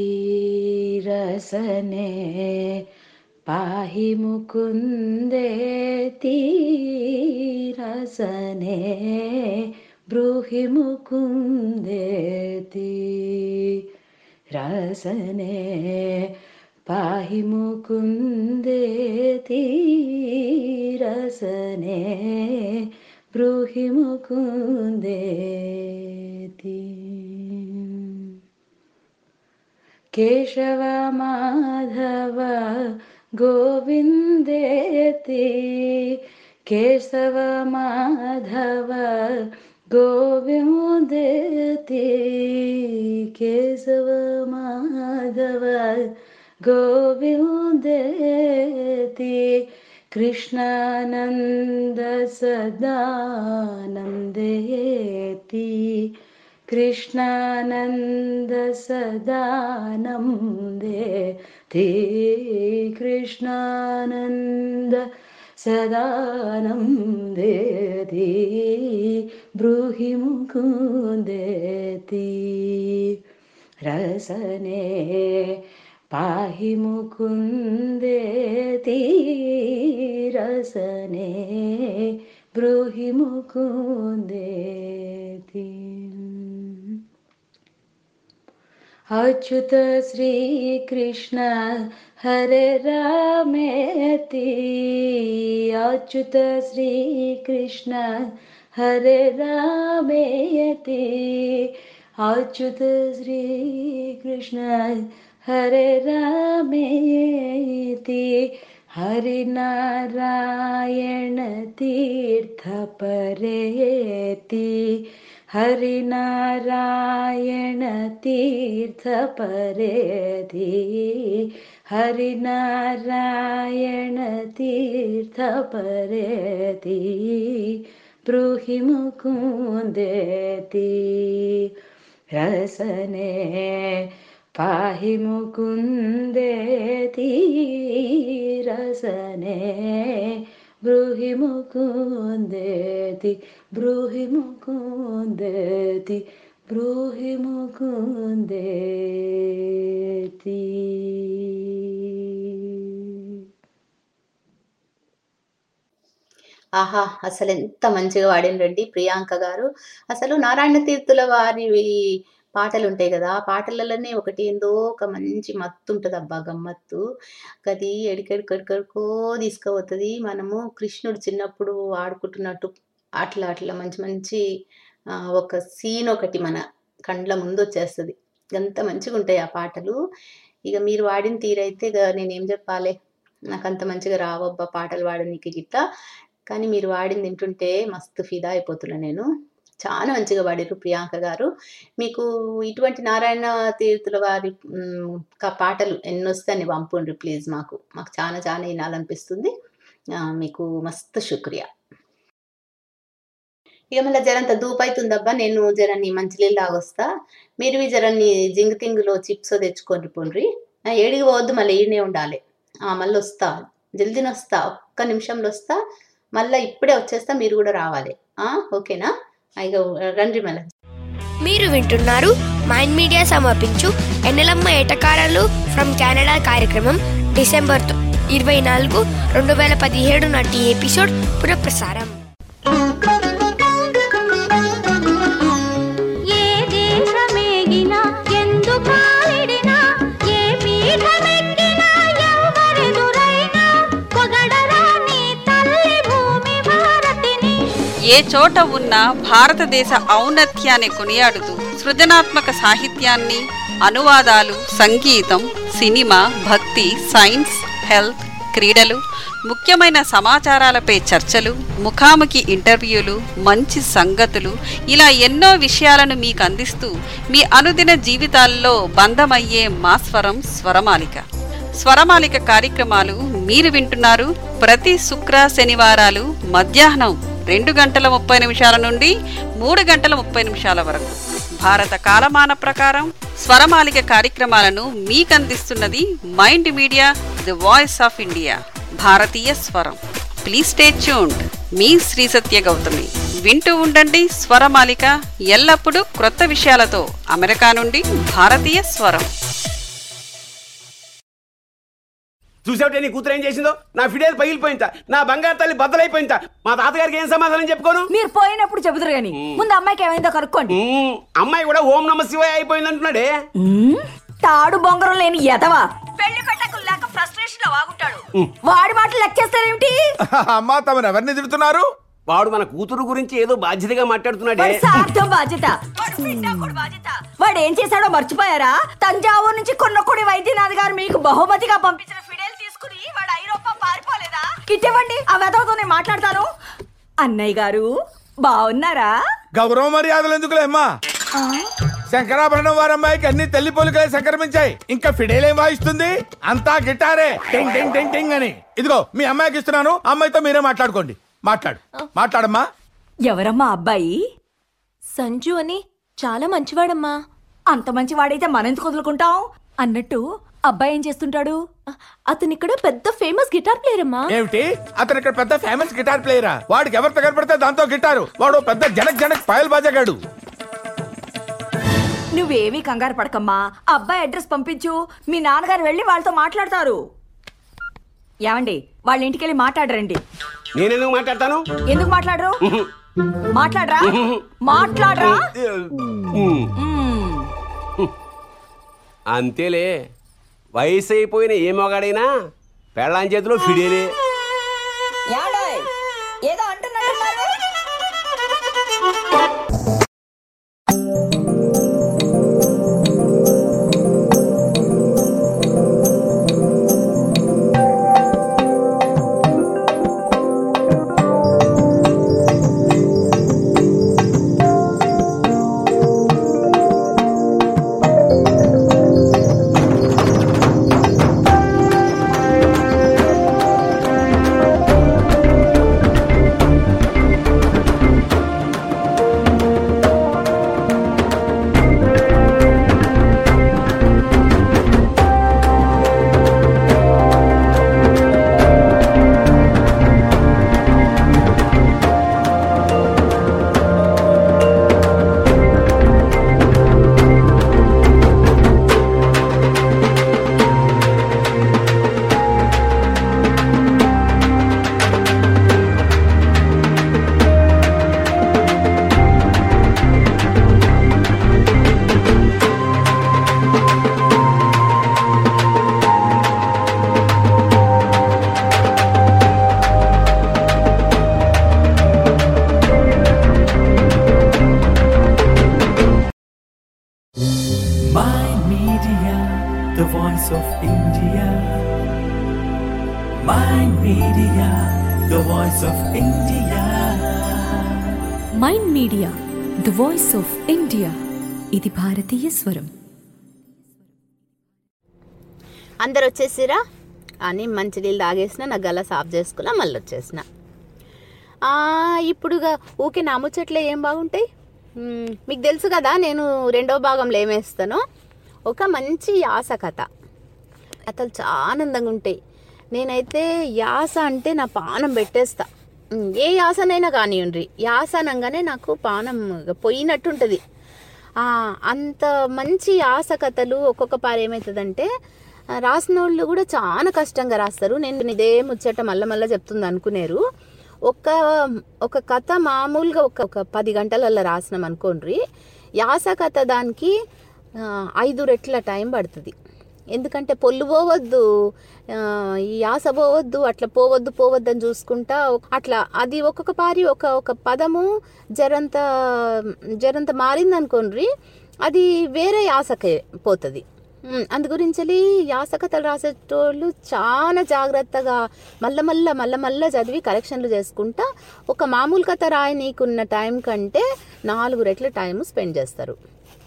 రసనే పాహి ముకుందేతి రసనే బ్రూహి ముకుందేతి రసనే పాహి ముకుందేతి రసనే బ్రూహి ముకుందేతి కేశవ మాధవ గోవిందేతి కేశవ మాధవ గోవిందేతి కేశవ మాధవ గోవిందేతి కృష్ణానంద సదానందేతి కృష్ణానంద సదానందేతి కృష్ణానంద సదానందేతి బ్రూహి ముకుందేతి రసనే పాహి ముకుందేతి రసనే బ్రూహి ముకుందేతి అచ్యుత శ్రీకృష్ణ హరే రామేతి అచ్యుత శ్రీకృష్ణ హరే రామేతి అచ్యుత శ్రీకృష్ణ హరే రామేతి హరినారాయణ తీర్థ పరేతి హరినారాయణ తీర్థ పరేతి హరినారాయణ తీర్థ పరేతి బ్రూహి ముకుందేతి రసనే పాహి ముకుందేతి రసనే బ్రూహి ముకుందేతి బ్రూహి ముకుందేతి బ్రూహి ముకుందేతి ఆహా అసలు ఎంత మంచిగా వాడినరండి ప్రియాంక గారు అసలు నారాయణ తీర్థుల వారి పాటలు ఉంటాయి కదా ఆ పాటలలోనే ఒకటి ఏందో ఒక మంచి మత్తు ఉంటుంది అబ్బా గమ్మత్తు అది ఎడికెడికెడికెడికో తీసుకుపోతుంది మనము కృష్ణుడు చిన్నప్పుడు ఆడుకుంటున్నట్టు అట్లా అట్లా మంచి మంచి ఆ, ఒక సీన్ ఒకటి మన కండ్ల ముందు వచ్చేస్తుంది ఎంత మంచిగా ఉంటాయి ఆ పాటలు ఇక మీరు వాడిన తీరైతే ఇక నేనేం చెప్పాలి నాకు అంత మంచిగా రావబ్బా పాటలు పాడనీకి గిట్లా కానీ మీరు వాడింది వింటుంటే మస్తు ఫిదా అయిపోతున్నా నేను చాలా మంచిగా పాడారు ప్రియాంక గారు మీకు ఇటువంటి నారాయణ తీర్థుల వారి మ్, క- పాటలు ఎన్ని వస్తాయని పంపుండ్రి ప్లీజ్ మాకు మాకు చాలా చాలా వినాలనిపిస్తుంది ఆ, మీకు మస్తు శుక్రియా ఇక మళ్ళీ జరంత దూపు అవుతుందబ్బా నేను జరన్ని మంచినీళ్ళు తాగొస్తా మీరు ఈ జరన్ని జింగు తింగులో చిప్స్ తెచ్చుకొని పోండ్రి ఆ, ఏడికి పోవద్దు మళ్ళీ ఈడనే ఉండాలి ఆ, మళ్ళీ వస్తా జల్దీని వస్తా ఒక్క నిమిషంలో వస్తా మళ్ళీ ఇప్పుడే వచ్చేస్తా మీరు కూడా రావాలి ఆ, ఓకేనా ఆ, ఇక రండి మళ్ళీ మీరు వింటున్నారు మైండ్ మీడియా సమర్పించు ఎన్నెలమ్మ ఏటకారాలు ఫ్రమ్ కెనడా కార్యక్రమం డిసెంబర్ తొ- ఇరవై నాలుగు రెండు వేల పదిహేడు నాటి ఎపిసోడ్ పునఃప్రసారం ఏ దేశమేగినా ఎందు కాలిడినా ఏ పీఠమెక్కినా ఎవరెదురైనా పొగడరా నీ తల్లి భూమి భారతిని ఏ చోట ఉన్నా భారతదేశ ఔన్నత్యాన్ని కొనియాడుతూ సృజనాత్మక సాహిత్యాన్ని అనువాదాలు సంగీతం సినిమా భక్తి సైన్స్ హెల్త్ క్రీడలు ముఖ్యమైన సమాచారాలపై చర్చలు ముఖాముఖి ఇంటర్వ్యూలు మంచి సంగతులు ఇలా ఎన్నో విషయాలను మీకు అందిస్తూ మీ అనుదిన జీవితాల్లో బంధమయ్యే మా స్వరం స్వరమాలిక స్వరమాలిక కార్యక్రమాలు మీరు వింటున్నారు ప్రతి శుక్ర శనివారాలు మధ్యాహ్నం రెండు గంటల ముప్పై నిమిషాల నుండి మూడు గంటల ముప్పై నిమిషాల వరకు భారత కాలమాన ప్రకారం స్వరమాలిక కార్యక్రమాలను మీకందిస్తున్నది Mind Media the voice of India భారతీయ స్వరం ప్లీజ్ స్టే ట్యూన్డ్ మీ శ్రీ సత్య గౌతమి వింటూ ఉండండి స్వరమాలిక ఎల్లప్పుడూ క్రొత్త విషయాలతో అమెరికా నుండి భారతీయ స్వరం చూసావుటే నీ కూతురు ఏం చేసిందో నా ఫిడేలు పగిలిపోయిందా నా బంగారు తల్లి బద్దలైపోయిందా మా తాతగారికి ఏం సమాధానం చెప్పుకోను మీరు పోయినప్పుడు చెబుతారు గాని ముందు అమ్మాయికి ఏమైందో కనుక్కోండి ఉమ్, అమ్మాయి కూడా ఓం నమ శివాయ అయిపోయింది అంటున్నాడే ఉమ్, తాడు బొంగరం లేని ఎదవా పెళ్లి పెట్టకు లేక ఫ్రస్ట్రేషన్ లో వాగుంటాడు వాడి మాటలు లెక్కేస్తారేమిటి అమ్మా తమను ఎవరిని తిడుతున్నారు వాడు మన కూతురు గురించి ఏదో బాధ్యతగా మాట్లాడుతున్నాడే వాడి సార్థం బాధ్యత వాడు పిండాకుడు బాధ్యత వాడు ఏం చేశాడో మర్చిపోయారా తంజావూరు నుంచి కొన్నకొడి వైద్యనాథ్ గారు మీకు బహుమతిగా పంపించిన ఫిడేల్ తీసుకుని వాడు ఐరోపా పారిపోలేదా కిట్టేవండి ఆ వెదవతో నేను మాట్లాడతాను అన్నయ్య గారు బాగున్నారా గౌరవ మర్యాదలు ఎందుకులే అమ్మా శంకరాభరణం వారి అమ్మాయికి అన్ని తల్లి పోలికలే సంక్రమించాయి ఇంకా ఫిడేలేం వాయిస్తుంది అంతా గిటారే టింగ్ టింగ్ టింగ్ టింగ్ అని ఇదిగో మీ అమ్మాయికి ఇస్తున్నాను అమ్మాయితో మీరే మాట్లాడుకోండి మాట్లాడు మాట్లాడమ్మా ఎవరమ్మా అబ్బాయి సంజు అని చాలా మంచివాడమ్మా అంత మంచివాడైతే మనం ఎందుకు వదులుకుంటాం అన్నట్టు అబ్బాయి ఏం చేస్తుంటాడు అతను ఇక్కడ పెద్ద ఫేమస్ గిటార్ ప్లేయర్ అమ్మా ఏమిటి అతను ఇక్కడ పెద్ద ఫేమస్ గిటార్ ప్లేయరా వాడికి ఎవరితో కనపడితే దాంతో గిటారు వాడు పెద్ద జనక్ జనక్ పాయల్ బాజాగాడు నువ్వేమీ కంగారు పడకమ్మా అబ్బాయి అడ్రస్ పంపించు మీ నాన్నగారు వెళ్ళి వాళ్ళతో మాట్లాడతారు ఏమండి వాళ్ళ ఇంటికి వెళ్ళి మాట్లాడరండి నేనెందుకు మాట్లాడతాను ఎందుకు మాట్లాడరు మాట్లాడరా మాట్లాడరా ఉమ్, మ్మ్. అంతేలే వయసు అయిపోయిన ఏ మొగాడైనా పెళ్ళాం చేతిలో ఫిడేలే ఏమండోయ్? ఏదో అంటున్నట్టున్నారు ఏ the voice of India. Mind Media, the voice of India. Mind Media the voice of India ఇది భారతీయ స్వరం అందరు వచ్చేసిరా అని మంచి నీళ్ళు తాగేసిన నా గల సాఫ్ చేసుకున్నా మళ్ళీ వచ్చేసిన ఆ, ఇప్పుడుగా ఊకే నా ముచ్చట్లే ఏం బాగుంటాయి మ్మ్, మీకు తెలుసు కదా నేను రెండో భాగంలో ఏమేస్తాను ఒక మంచి యాస కథ కథలు చాలా ఆనందంగా ఉంటాయి నేనైతే యాస అంటే నా పానం పెట్టేస్తా మ్మ్, ఏ యాసనైనా కానివ్వండి యాస అనగానే నాకు పానం ఇక పోయినట్టు ఉంటుంది ఆ, అంత మంచి ఆశ కథలు ఒక్కొక్క పారు ఏమవుతుందంటే ఆ, రాసిన వాళ్ళు కూడా చాలా కష్టంగా రాస్తారు నేను ఇదే ముచ్చట మళ్ళా మళ్ళీ చెప్తుంది అనుకునేరు ఒక ఒక కథ మామూలుగా ఒక ఒక పది గంటలలో రాసినాం అనుకోండి యాస కథ దానికి ఆ, ఐదు రెట్ల టైం పడుతుంది ఎందుకంటే పొల్లు పోవద్దు ఆ, ఈ యాస పోవద్దు అట్లా పోవద్దు పోవద్దు అని చూసుకుంటా ఒక- అట్లా అది ఒక్కొక్క పారి ఒక ఒక పదము జరంత జరంత మారింది అనుకోండి అది వేరే యాసకే పోతుంది ఉమ్, అందు గురించి యాస కథలు రాసేటోళ్ళు చాలా జాగ్రత్తగా మల్ల మల్ల మల్ల మల్ల చదివి కరెక్షన్లు చేసుకుంటా ఒక మామూలు కథ రాయనీకున్న టైం కంటే నాలుగు రెట్ల టైం స్పెండ్ చేస్తారు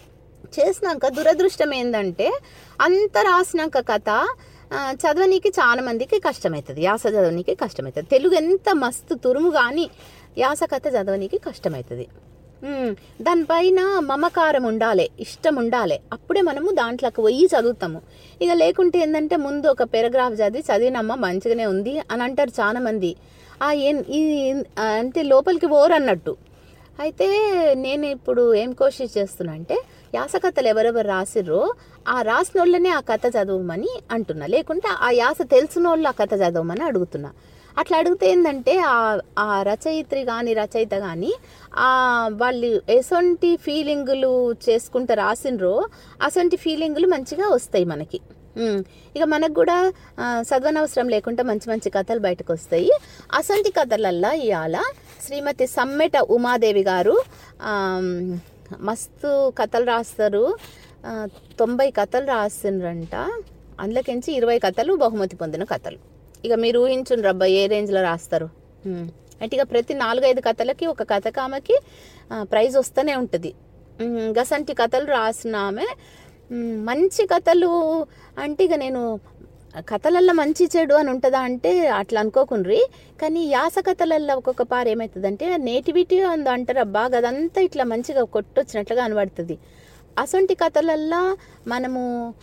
చేసినాక దురదృష్టం ఏంటంటే అంత రాసినాక కథ ఆ, చదవనీకి చాలా మందికి కష్టమవుతుంది యాస చదవనీకి కష్టమవుతుంది తెలుగు ఎంత మస్తు తురుము కానీ యాస కథ చదవనీకి కష్టమవుతుంది ఉమ్, దానిపైన మమకారం ఉండాలి ఇష్టం ఉండాలి అప్పుడే మనము దాంట్లోకి పోయి చదువుతాము ఇక లేకుంటే ఏంటంటే ముందు ఒక పారాగ్రాఫ్ చదివి చదివినమ్మ మంచిగానే ఉంది అని అంటారు చాలా మంది ఆ ఏం ఈ ఆ, అంటే లోపలికి పోరు అన్నట్టు అయితే నేను ఇప్పుడు ఏం కోషిష్ చేస్తున్నా అంటే యాస కథలు ఎవరెవరు రాసిర్రో ఆ రాసిన వాళ్ళనే ఆ కథ చదవమని అంటున్నా లేకుంటే ఆ యాస తెలిసిన వాళ్ళు ఆ కథ చదవమని అడుగుతున్నా అట్లా అడిగితే ఏంటంటే ఆ ఆ రచయిత్రి కానీ రచయిత కానీ ఆ వాళ్ళు ఎసొంటి ఫీలింగులు చేసుకుంటూ రాసినరో అసొంటి ఫీలింగులు మంచిగా వస్తాయి మనకి ఉమ్, ఇక మనకు కూడా ఆ, చదవనవసరం లేకుండా మంచి మంచి కథలు బయటకు వస్తాయి అసొంటి కథలల్లా ఇవాళ శ్రీమతి సమ్మెట ఉమాదేవి గారు ఆమ్, మస్తు కథలు రాస్తారు ఆ, తొంభై కథలు రాసిండ్రంట అందులోకించి ఇరవై కథలు బహుమతి పొందిన కథలు ఇక మీరు ఊహించుండ్రు రబ్బా ఏ రేంజ్లో రాస్తారు ఉమ్. అంటే ఇక ప్రతి నాలుగైదు కథలకి ఒక కథకామకి ఆ, ప్రైజ్ వస్తూనే ఉంటుంది ఉమ్, గసంటి కథలు రాసిన ఆమె ఉమ్, మంచి కథలు అంటే ఇక నేను కథలల్లో మంచి చెడు అని ఉంటుందా అంటే అట్లా అనుకోకుండ్రి కానీ యాస కథలల్లో ఒక్కొక్క పారు ఏమవుతుందంటే నేటివిటీ అందు అంటారు అబ్బా అదంతా ఇట్లా మంచిగా కొట్టొచ్చినట్లుగా కనబడుతుంది అసొంటి కథలల్లో మనము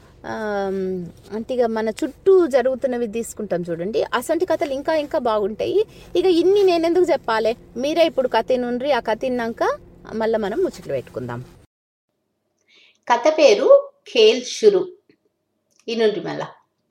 ఆమ్, అంటే ఇక మన చుట్టూ జరుగుతున్నవి తీసుకుంటాం చూడండి అసొంటి కథలు ఇంకా ఇంకా బాగుంటాయి ఇక ఇన్ని నేనెందుకు చెప్పాలి మీరే ఇప్పుడు కథ నుండి ఆ కథ విన్నాక మళ్ళీ మనం ముచ్చట్లు పెట్టుకుందాం కథ పేరు ఖేల్ షురు ఈ నుండి మళ్ళా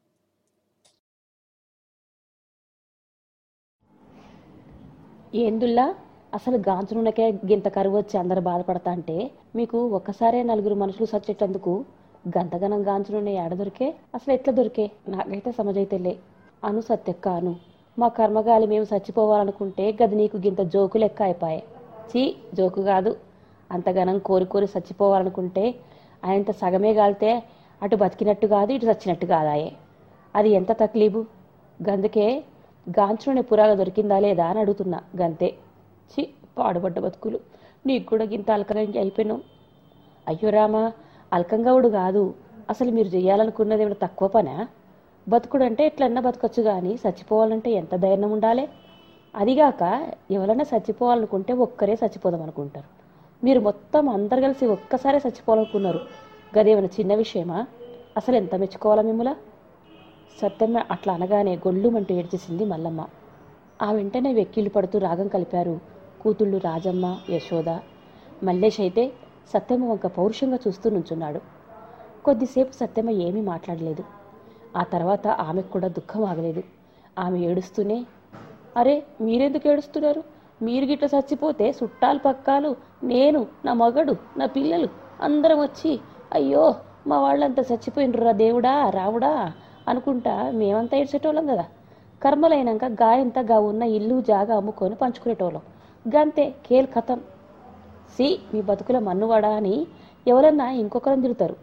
ఏందుల్లా అసలు గాంచు నూనెకే గింత కరువు వచ్చి అందరు బాధపడతా అంటే మీకు ఒక్కసారే నలుగురు మనుషులు సచ్చేటందుకు గంతగనం గాంచు నూనె ఏడ దొరికే అసలు ఎట్లా దొరికే నాకైతే సమజైతేలే అను సత్యక్క అను మా కర్మగాలి మేము చచ్చిపోవాలనుకుంటే గది నీకు గింత జోకు లెక్క అయిపోయే చీ జోకు కాదు అంతగనం కోరి కోరి చచ్చిపోవాలనుకుంటే ఆయనంత సగమే గాలితే అటు బతికినట్టు కాదు ఇటు చచ్చినట్టు కాదాయే అది ఎంత తక్లీబు గందుకే గాంచులోనే పురాగా దొరికిందా లేదా అని అడుగుతున్నా గంతే చి పాడుపడ్డ బతుకులు నీకు కూడా గింత అల్కంగా అయిపోయినావు అయ్యో రామా అల్కంగౌడు కాదు అసలు మీరు చెయ్యాలనుకున్నది ఏమిటి తక్కువ పనా బతుకుడు అంటే ఎట్లన్నా బతకొచ్చు కానీ చచ్చిపోవాలంటే ఎంత ధైర్యం ఉండాలి అదిగాక ఎవరైనా చచ్చిపోవాలనుకుంటే ఒక్కరే చచ్చిపోదాం అనుకుంటారు మీరు మొత్తం అందరు కలిసి ఒక్కసారే చచ్చిపోవాలనుకున్నారు గదేమైనా చిన్న విషయమా అసలు ఎంత మెచ్చుకోవాలా మిమ్మల సత్యమ్మ అట్లా అనగానే గొళ్ళుమంటూ ఏడ్చేసింది మల్లమ్మ ఆ వెంటనే వెక్కిళ్ళు పడుతూ రాగం కలిపారు కూతుళ్ళు రాజమ్మ యశోద మల్లేష్ అయితే సత్యమ్మ వంక పౌరుషంగా చూస్తూ నుంచున్నాడు కొద్దిసేపు సత్యమ్మ ఏమీ మాట్లాడలేదు ఆ తర్వాత ఆమెకు కూడా దుఃఖం ఆగలేదు ఆమె ఏడుస్తూనే అరే మీరెందుకు ఏడుస్తున్నారు మీరు గిట్ల చచ్చిపోతే చుట్టాలు పక్కాలు నేను నా మగడు నా పిల్లలు అందరం వచ్చి అయ్యో మా వాళ్ళంతా చచ్చిపోయినరా దేవుడా రావుడా అనుకుంటా మేమంతా ఏడ్చేటోళ్ళం కదా కర్మలైనాక గాయంతా గా ఉన్న ఇల్లు జాగా అమ్ముకొని పంచుకునేటోళ్ళం గంతే కేల్ కథం సి మీ బతుకుల మన్నువాడా అని ఎవరన్నా ఇంకొకరం తిడతారు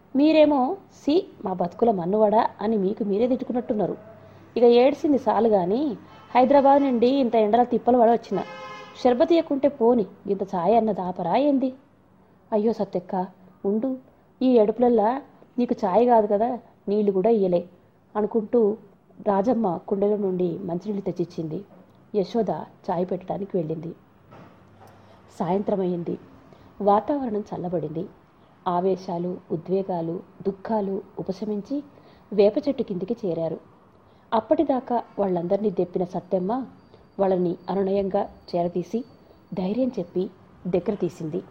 మీరేమో సి మా బతుకుల మన్నువడా అని మీకు మీరే తిట్టుకున్నట్టున్నారు ఇక ఏడ్చింది సాలు గాని హైదరాబాద్ నుండి ఇంత ఎండల తిప్పలు పడ వచ్చిన షర్బత్ ఇయ్యకుంటే పోని ఇంత ఛాయ్ అన్న దాపరా ఏంది అయ్యో సత్యక్క ఉండు ఈ ఎడుపులల్లా నీకు ఛాయ్ కాదు కదా నీళ్లు కూడా ఇయ్యలే అనుకుంటూ రాజమ్మ కుండెల నుండి మంచినీళ్ళు తెచ్చిచ్చింది యశోద ఛాయ్ పెట్టడానికి వెళ్ళింది సాయంత్రం అయింది వాతావరణం చల్లబడింది ఆవేశాలు ఉద్వేగాలు దుఃఖాలు ఉపశమించి వేప చెట్టు కిందికి చేరారు అప్పటిదాకా వాళ్ళందరినీ దెప్పిన సత్యమ్మ వాళ్ళని అనునయంగా చేరతీసి ధైర్యం చెప్పి దగ్గర తీసింది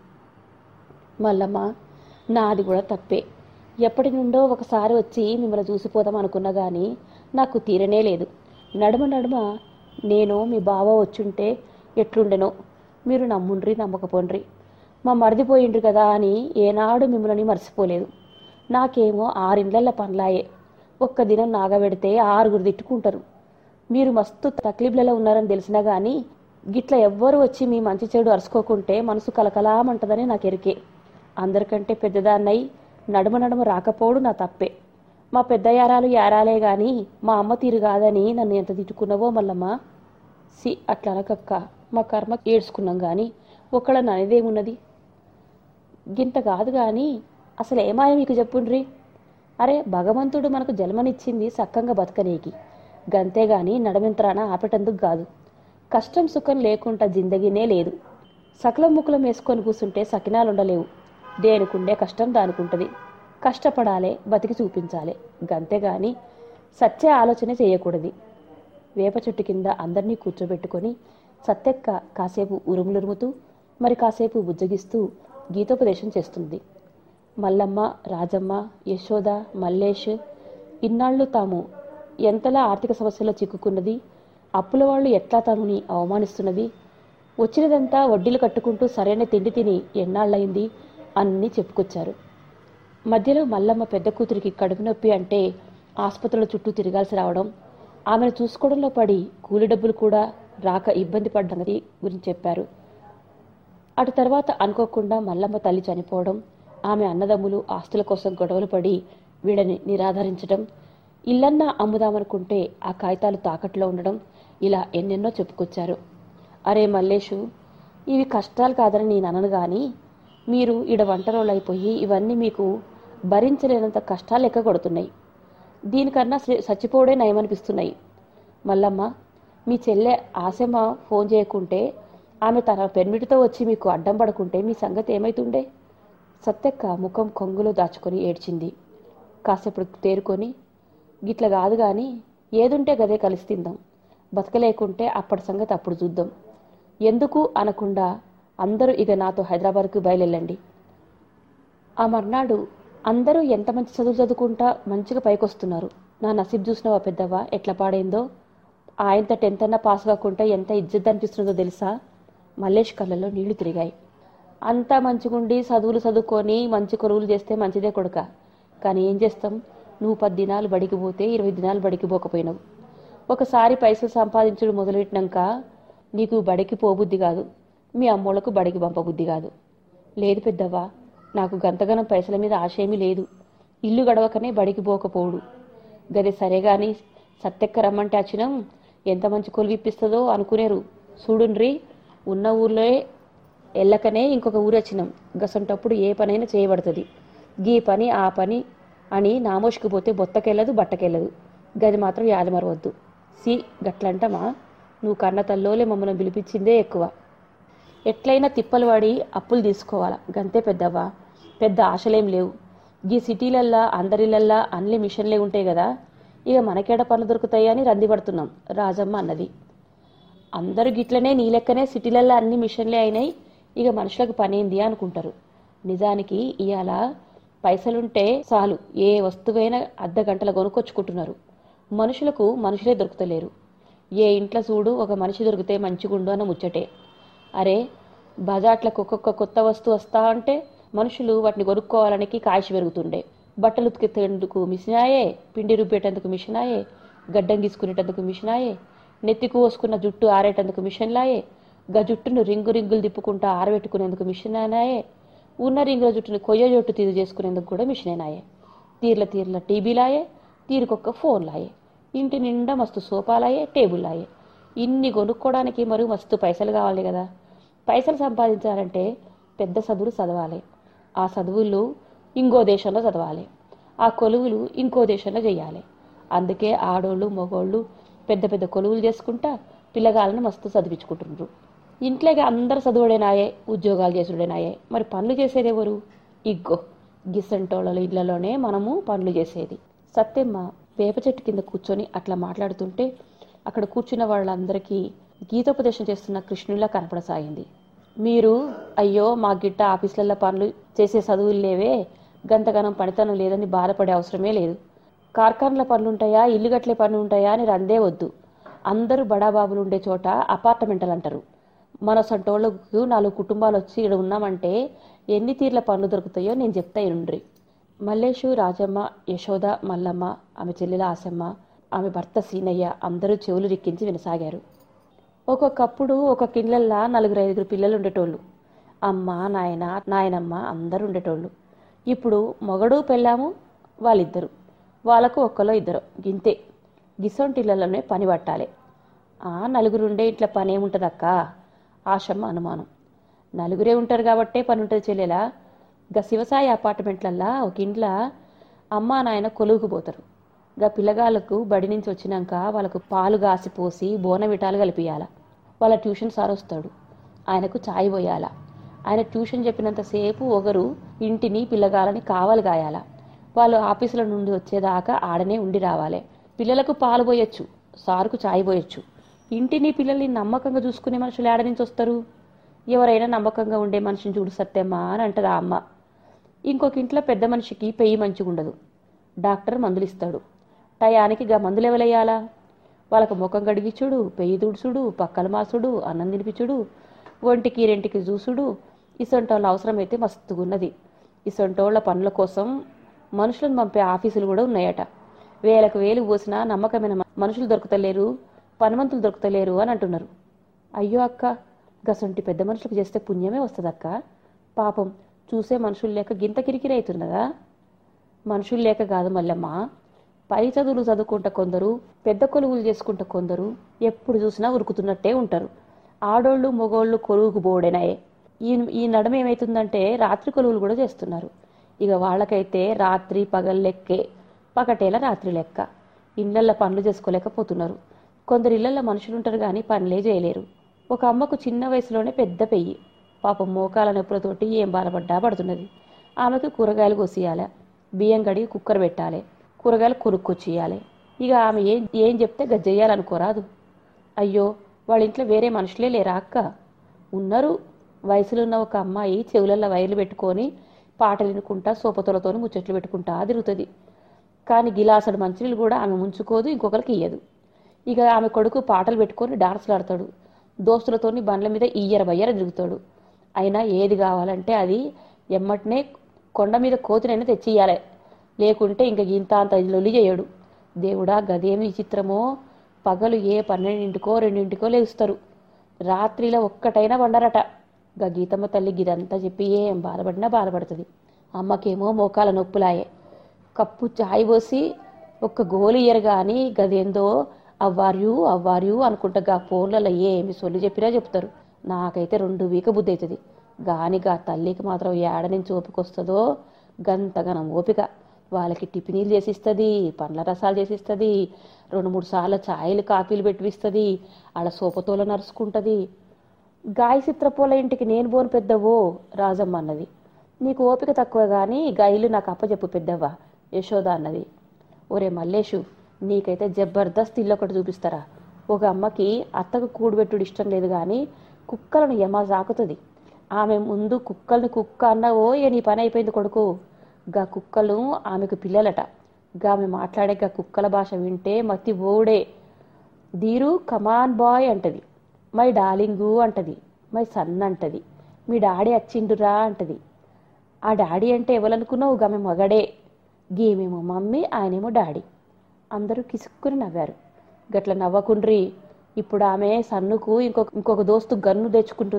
మల్లమ్మ నాది కూడా తప్పే ఎప్పటి నుండో ఒకసారి వచ్చి మిమ్మల్ని చూసిపోదాం అనుకున్నా కానీ నాకు తీరనే లేదు నడుమ నడుమ నేను మీ బావ వచ్చుంటే ఎట్లుండెనో మీరు నమ్ముండ్రి నమ్మకపోండ్రి మా మరిదిపోయిండ్రు కదా అని ఏనాడు మిమ్మల్ని మర్చిపోలేదు నాకేమో ఆరిండ్లల్ల పనులాయే ఒక్క దినం నాగబెడితే ఆరుగురు తిట్టుకుంటారు మీరు మస్తు తక్లీఫ్లలో ఉన్నారని తెలిసినా కానీ గిట్ల ఎవ్వరు వచ్చి మీ మంచి చెడు అరుచుకోకుంటే మనసు కలకలామంటదని నాకు ఎరికే అందరికంటే పెద్దదాన్నై నడుమ నడుమ రాకపోవడు నా తప్పే మా పెద్ద యారాలు యారాలే గాని మా అమ్మ తీరు కాదని నన్ను ఎంత తిట్టుకున్నావో మల్లమ్మ సి అట్లా అనకక్క మా కర్మ ఏడ్చుకున్నాం కానీ ఒక్కడ ననేదేమున్నది గింత కాదు కానీ అసలు ఏమాయ మీకు చెప్పుండ్రి అరే భగవంతుడు మనకు జన్మనిచ్చింది సక్కంగా బతకనీకి గంతేగాని నడమింత్రాన ఆపేటందుకు కాదు కష్టం సుఖం లేకుండా జిందగీనే లేదు సకలం ముక్కలం వేసుకొని కూర్చుంటే సకినాలు ఉండలేవు దేనికుండే కష్టం దానికుంటది కష్టపడాలే బతికి చూపించాలి గంతేగాని సత్య ఆలోచన చేయకూడదు వేప చెట్టు కింద అందరినీ కూర్చోబెట్టుకొని సత్యక్క కాసేపు ఉరుములురుముతూ మరి కాసేపు బుజ్జగిస్తూ గీతోపదేశం చేస్తుంది మల్లమ్మ రాజమ్మ యశోద మల్లేష్ ఇన్నాళ్ళు తాము ఎంతలా ఆర్థిక సమస్యలో చిక్కుకున్నది అప్పుల వాళ్ళు ఎట్లా తనుని అవమానిస్తున్నది వచ్చినదంతా వడ్డీలు కట్టుకుంటూ సరైన తిండి తిని ఎన్నాళ్ళయింది అన్నీ చెప్పుకొచ్చారు మధ్యలో మల్లమ్మ పెద్ద కూతురికి కడుపు నొప్పి అంటే ఆసుపత్రుల చుట్టూ తిరగాల్సి రావడం ఆమెను చూసుకోవడంలో పడి కూలి డబ్బులు కూడా రాక ఇబ్బంది పడ్డది గురించి చెప్పారు అటు తర్వాత అనుకోకుండా మల్లమ్మ తల్లి చనిపోవడం ఆమె అన్నదమ్ములు ఆస్తుల కోసం గొడవలు పడి వీడని నిరాధరించడం ఇల్లన్నా అమ్ముదామనుకుంటే ఆ కాగితాలు తాకట్లో ఉండడం ఇలా ఎన్నెన్నో చెప్పుకొచ్చారు అరే మల్లేషు ఇవి కష్టాలు కాదని నేను అనను కానీ మీరు ఈడ వంటరోళ్ళైపోయి ఇవన్నీ మీకు భరించలేనంత కష్టాలు లెక్క కొడుతున్నాయి దీనికన్నా స- చచ్చిపోవడే నయమనిపిస్తున్నాయి మల్లమ్మ మీ చెల్లె ఆశమ్మ ఫోన్ చేయకుంటే ఆమె తన పెన్మిటితో వచ్చి మీకు అడ్డం పడకుంటే మీ సంగతి ఏమైతుండే సత్యక్క ముఖం కొంగులో దాచుకొని ఏడ్చింది కాసేపు తేరుకొని గిట్ల కాదు కానీ ఏదుంటే గదే కలిసి తిందాం బతకలేకుంటే అప్పటి సంగతి అప్పుడు చూద్దాం ఎందుకు అనకుండా అందరూ ఇక నాతో హైదరాబాద్కు బయలుదేరండి ఆ మర్నాడు అందరూ ఎంత మంచి చదువు చదువుకుంటా మంచిగా పైకొస్తున్నారు నా నసీబ్ చూసినవా పెద్దవా ఎట్లా పాడైందో ఆయనత టెన్త్ అన్నా పాస్ కాకుండా ఎంత ఇజ్జత్ అనిపిస్తుందో తెలుసా మల్లేష్ కళ్ళల్లో నీళ్లు తిరిగాయి అంతా మంచిగుండి చదువులు చదువుకొని మంచి కొరువులు చేస్తే మంచిదే కొడుక కానీ ఏం చేస్తాం నువ్వు పది దినాలు బడికి పోతే ఇరవై దినాలు బడికి పోకపోయినావు ఒకసారి పైసలు సంపాదించడం మొదలెట్టినాక నీకు బడికి పోబుద్ధి కాదు మీ అమ్మోళ్ళకు బడికి పంపబుద్ధి కాదు లేదు పెద్దవ్వా నాకు గంతగనం పైసల మీద ఆశేమీ లేదు ఇల్లు గడవకనే బడికి పోకపోడు గదే సరే గాని సత్తెక్క రమ్మంటే వచ్చినాం ఎంత మంచి కొలివిప్పిస్తుందో అనుకునేరు చూడుండ్రి ఉన్న ఊర్లో ఎల్లకనే ఇంకొక ఊరు వచ్చినాం గసంటప్పుడు ఏ పనైనా చేయబడుతుంది గీ పని ఆ పని అని నామోష్కి బొత్తకెళ్ళదు బట్టకెళ్ళదు గది మాత్రం యాద మరవద్దు సి గట్లంటమా నువ్వు కన్న తల్లోలే మమ్మల్ని పిలిపించిందే ఎక్కువ ఎట్లయినా తిప్పలు పడి అప్పులు తీసుకోవాలా గంతే పెద్దవ్వా పెద్ద ఆశలేం లేవు ఈ సిటీలల్లా అందరిలల్లా అన్ని మిషన్లే ఉంటాయి కదా ఇక మనకేడ పనులు దొరుకుతాయని రంది పడుతున్నాం రాజమ్మ అన్నది అందరూ గిట్లనే నీ లెక్కనే సిటీలల్లో అన్ని మిషన్లే అయినాయి ఇక మనుషులకు పనేంది అనుకుంటారు నిజానికి ఇవాళ పైసలుంటే చాలు ఏ వస్తువైనా అర్ధ గంటల కొనుక్కొచ్చుకుంటున్నారు మనుషులకు మనుషులే దొరుకుతలేరు ఏ ఇంట్లో చూడు ఒక మనిషి దొరికితే మంచిగుండు అన్న ముచ్చటే అరే బజాట్లకు ఒక్కొక్క కొత్త వస్తువు వస్తా అంటే మనుషులు వాటిని కొనుక్కోవాలనికి కాయసి పెరుగుతుండే బట్టలు ఉతికేందుకు మిషనాయే పిండి రుబ్బేటందుకు మిషనాయే గడ్డం గీసుకునేటందుకు మిషనాయే నెత్తికి పోసుకున్న జుట్టు ఆరేటందుకు మిషన్లాయే గా జుట్టును రింగు రింగులు తిప్పుకుంటా ఆరబెట్టుకునేందుకు మిషన్ అనాయే ఉన్న రింగుల జుట్టుని కొయ్య జుట్టు తీరు చేసుకునేందుకు కూడా మిషనేనాయే తీర్ల తీర్ల టీవీలాయే తీరుకొక్క ఫోన్లాయే ఇంటి నిండా మస్తు సోఫాలాయే టేబుల్లాయే ఇన్ని కొనుక్కోవడానికి మరి మస్తు పైసలు కావాలి కదా పైసలు సంపాదించాలంటే పెద్ద చదువులు చదవాలి ఆ చదువులు ఇంకో దేశంలో చదవాలి ఆ కొలువులు ఇంకో దేశంలో చేయాలి అందుకే ఆడోళ్ళు మగోళ్ళు పెద్ద పెద్ద కొలువులు చేసుకుంటా పిల్లగాళ్ళని మస్తు చదివించుకుంటున్నారు ఇంట్లోకి అందరు చదువుడేనాయే ఉద్యోగాలు చేసుడేనాయే మరి పనులు చేసేది ఎవరు ఇగ్గో గిసంటోళ్ళ ఇళ్లలోనే మనము పనులు చేసేది సత్యమ్మ వేప చెట్టు కింద కూర్చొని అట్లా మాట్లాడుతుంటే అక్కడ కూర్చున్న వాళ్ళందరికీ గీతోపదేశం చేస్తున్న కృష్ణుల్లా కనపడసాగింది మీరు అయ్యో మా గిట్ట ఆఫీసులలో పనులు చేసే చదువులు లేవే గంతగనం పనితనం లేదని బాధపడే అవసరమే లేదు కార్ఖాన్ల పనులు ఉంటాయా ఇల్లు గట్లే పనులు ఉంటాయా అని రందే వద్దు అందరూ బడాబాబులు ఉండే చోట అపార్ట్మెంట్లు అంటారు మన సొంటోళ్ళకు నాలుగు కుటుంబాలు వచ్చి ఇక్కడ ఉన్నామంటే ఎన్ని తీర్ల పనులు దొరుకుతాయో నేను చెప్తా ఉండ్రి మల్లేషు రాజమ్మ యశోద మల్లమ్మ ఆమె చెల్లెల ఆసమ్మ ఆమె భర్త సీనయ్య అందరూ చెవులు రిక్కించి వినసాగారు ఒక్కొక్కప్పుడు ఒక్కొక్క ఇళ్ళల్లా నలుగురు ఐదుగురు పిల్లలు ఉండేటోళ్ళు అమ్మ నాయన నాయనమ్మ అందరూ ఉండేటోళ్ళు ఇప్పుడు మొగడు పెళ్ళాము వాళ్ళిద్దరు వాళ్ళకు ఒక్కలో ఇద్దరు గింతే గిసొంటి ఇళ్ళలోనే పని పట్టాలి ఆ నలుగురు ఉండే ఇంట్లో పని ఏముంటుందక్క ఆశమ్మ అనుమానం నలుగురే ఉంటారు కాబట్టే పని ఉంటుంది చెల్లెలా గా శివసాయి అపార్ట్మెంట్లల్లా ఒక ఇంట్లో అమ్మ నాయన కొలువుకు పోతారు గా పిల్లగాళ్ళకు బడి నుంచి వచ్చినాక వాళ్ళకు పాలు గాసి పోసి బోనవిటాలు కలిపియాల వాళ్ళ ట్యూషన్ సార్ వస్తాడు ఆయనకు చాయ్ పోయాల ఆయన ట్యూషన్ చెప్పినంతసేపు ఒకరు ఇంటిని పిల్లగాలని కావాలి గాయాల వాళ్ళు ఆఫీసుల నుండి వచ్చేదాకా ఆడనే ఉండి రావాలి పిల్లలకు పాలు పోయొచ్చు సారుకు చాయ్ పోయొచ్చు ఇంటిని పిల్లల్ని నమ్మకంగా చూసుకునే మనుషులు ఏడ నుంచి వస్తారు ఎవరైనా నమ్మకంగా ఉండే మనిషిని చూడు సత్యమ్మా అని అంటది ఆ అమ్మ ఇంకొక ఇంట్లో పెద్ద మనిషికి పెయ్యి మంచిగా ఉండదు డాక్టర్ మందులు ఇస్తాడు టయానికి గా మందులు ఎవలయ్యాలా వాళ్ళకు ముఖం కడిగిచ్చుడు పెయ్యి తుడుచుడు పక్కల మాసుడు అన్నం తినిపించుడు ఒంటికి రెంటికి చూసుడు ఇసొంటోళ్ళ అవసరమైతే మస్తుగున్నది ఇసొంటోళ్ళ పనుల కోసం మనుషులను పంపే ఆఫీసులు కూడా ఉన్నాయట వేలకు వేలు పోసినా నమ్మకమైన మ- మనుషులు దొరుకుతలేరు పనిమంతులు దొరుకుతలేరు అని అంటున్నారు అయ్యో అక్క గసొంటి పెద్ద మనుషులకు చేస్తే పుణ్యమే వస్తుందక్క పాపం చూసే మనుషులు లేక గింత కిరికిరి అవుతున్నదా మనుషులు లేక కాదు మల్లమ్మ పై చదువులు చదువుకుంటా కొందరు పెద్ద కొలువులు చేసుకుంటా కొందరు ఎప్పుడు చూసినా ఉరుకుతున్నట్టే ఉంటారు ఆడోళ్ళు మగోళ్ళు కొలువుకు బోడెనాయే ఈ ఈ నడుమ ఏమవుతుందంటే రాత్రి కొలువులు కూడా చేస్తున్నారు ఇక వాళ్ళకైతే రాత్రి పగలు లెక్కే పగటేల రాత్రి లెక్క ఇళ్ళల్లో పనులు చేసుకోలేకపోతున్నారు కొందరు ఇళ్ళల్లో మనుషులు ఉంటారు కానీ పనులే చేయలేరు ఒక అమ్మకు చిన్న వయసులోనే పెద్ద పెయ్యి పాపం మోకాల నొప్పులతోటి ఏం బాధపడ్డా పడుతున్నది ఆమెకు కూరగాయలు కోసియాలి బియ్యం కడిగి కుక్కర్ పెట్టాలి కూరగాయలు కొనుక్కొచ్చియాలి ఇక ఆమె ఏం ఏం చెప్తే గజ్జెయ్యాలనుకోరాదు అయ్యో వాళ్ళ ఇంట్లో వేరే మనుషులే లేరా అక్క ఉన్నారు వయసులో ఉన్న ఒక అమ్మాయి చెవులల్లో వైర్లు పెట్టుకొని పాటలు వినుకుంటా సోపతులతో ముచ్చట్లు పెట్టుకుంటా తిరుగుతుంది కానీ గిలాసడు మంచినీళ్ళు కూడా ఆమె ముంచుకోదు ఇంకొకరికి ఇయ్యదు ఇక ఆమె కొడుకు పాటలు పెట్టుకొని డాన్సులు ఆడతాడు దోస్తులతోని బండ్ల మీద ఇయ్యర బయ్యర తిరుగుతాడు అయినా ఏది కావాలంటే అది ఎమ్మటనే కొండ మీద కోతినైనా తెచ్చియ్యాలి లేకుంటే ఇంక ఇంత అంత లొలి చేయడు దేవుడా గదేమి విచిత్రమో పగలు ఏ పన్నెండింటికో రెండింటికో లేస్తారు రాత్రిలో ఒక్కటైనా వండరట గా గీతమ్మ తల్లి గిదంతా చెప్పి ఏం బాధపడినా బాధపడుతుంది అమ్మకేమో మోకాల నొప్పులాయే కప్పు చాయ్ పోసి ఒక్క గోలు ఇయ్యరు కానీ గదేందో అవ్వార్యు అవ్వార్యు అనుకుంటా గా ఫోన్లలో ఏమి సొల్లు చెప్పినా చెప్తారు నాకైతే రెండు వీక బుద్ధి అవుతుంది గాని గా తల్లికి మాత్రం ఏడ నుంచి ఓపికొస్తుందో గంతగనం ఓపిక వాళ్ళకి టిఫినీలు చేసిస్తుంది పండ్ల రసాలు చేసిస్తుంది రెండు మూడు సార్లు ఛాయలు కాఫీలు పెట్టిస్తుంది ఆడ సోపతోల నరుచుకుంటుంది గాయ చిత్రపోల ఇంటికి నేను బోను పెద్దవో రాజమ్మ అన్నది నీకు ఓపిక తక్కువ కానీ గాయలు నాకు అప్పచెప్పు పెద్దవ్వ యశోద అన్నది ఒరే మల్లేషు నీకైతే జబర్దస్త్ ఇల్లు ఒకటి చూపిస్తారా ఒక అమ్మకి అత్తకు కూడుబెట్టుడు ఇష్టం లేదు కానీ కుక్కలను యమ సాకుతుంది ఆమె ముందు కుక్కల్ని కుక్క అన్నవో ఏ నీ పని అయిపోయింది కొడుకు గా కుక్కలు ఆమెకు పిల్లలట గా ఆమె మాట్లాడే గా కుక్కల భాష వింటే మతి ఓడే దీరు కమాన్ బాయ్ అంటది మై డార్లింగు అంటది మై సన్ అంటది మీ డాడీ వచ్చిండురా అంటది ఆ డాడీ అంటే ఎవరనుకున్నావు గామె మగడే గీమేమో మమ్మీ ఆయనేమో డాడీ అందరూ కిసుక్కుని నవ్వారు గట్ల నవ్వకుండ్రి ఇప్పుడు ఆమె సన్నుకు ఇంకొక ఇంకొక దోస్తు గన్ను తెచ్చుకుంటున్నది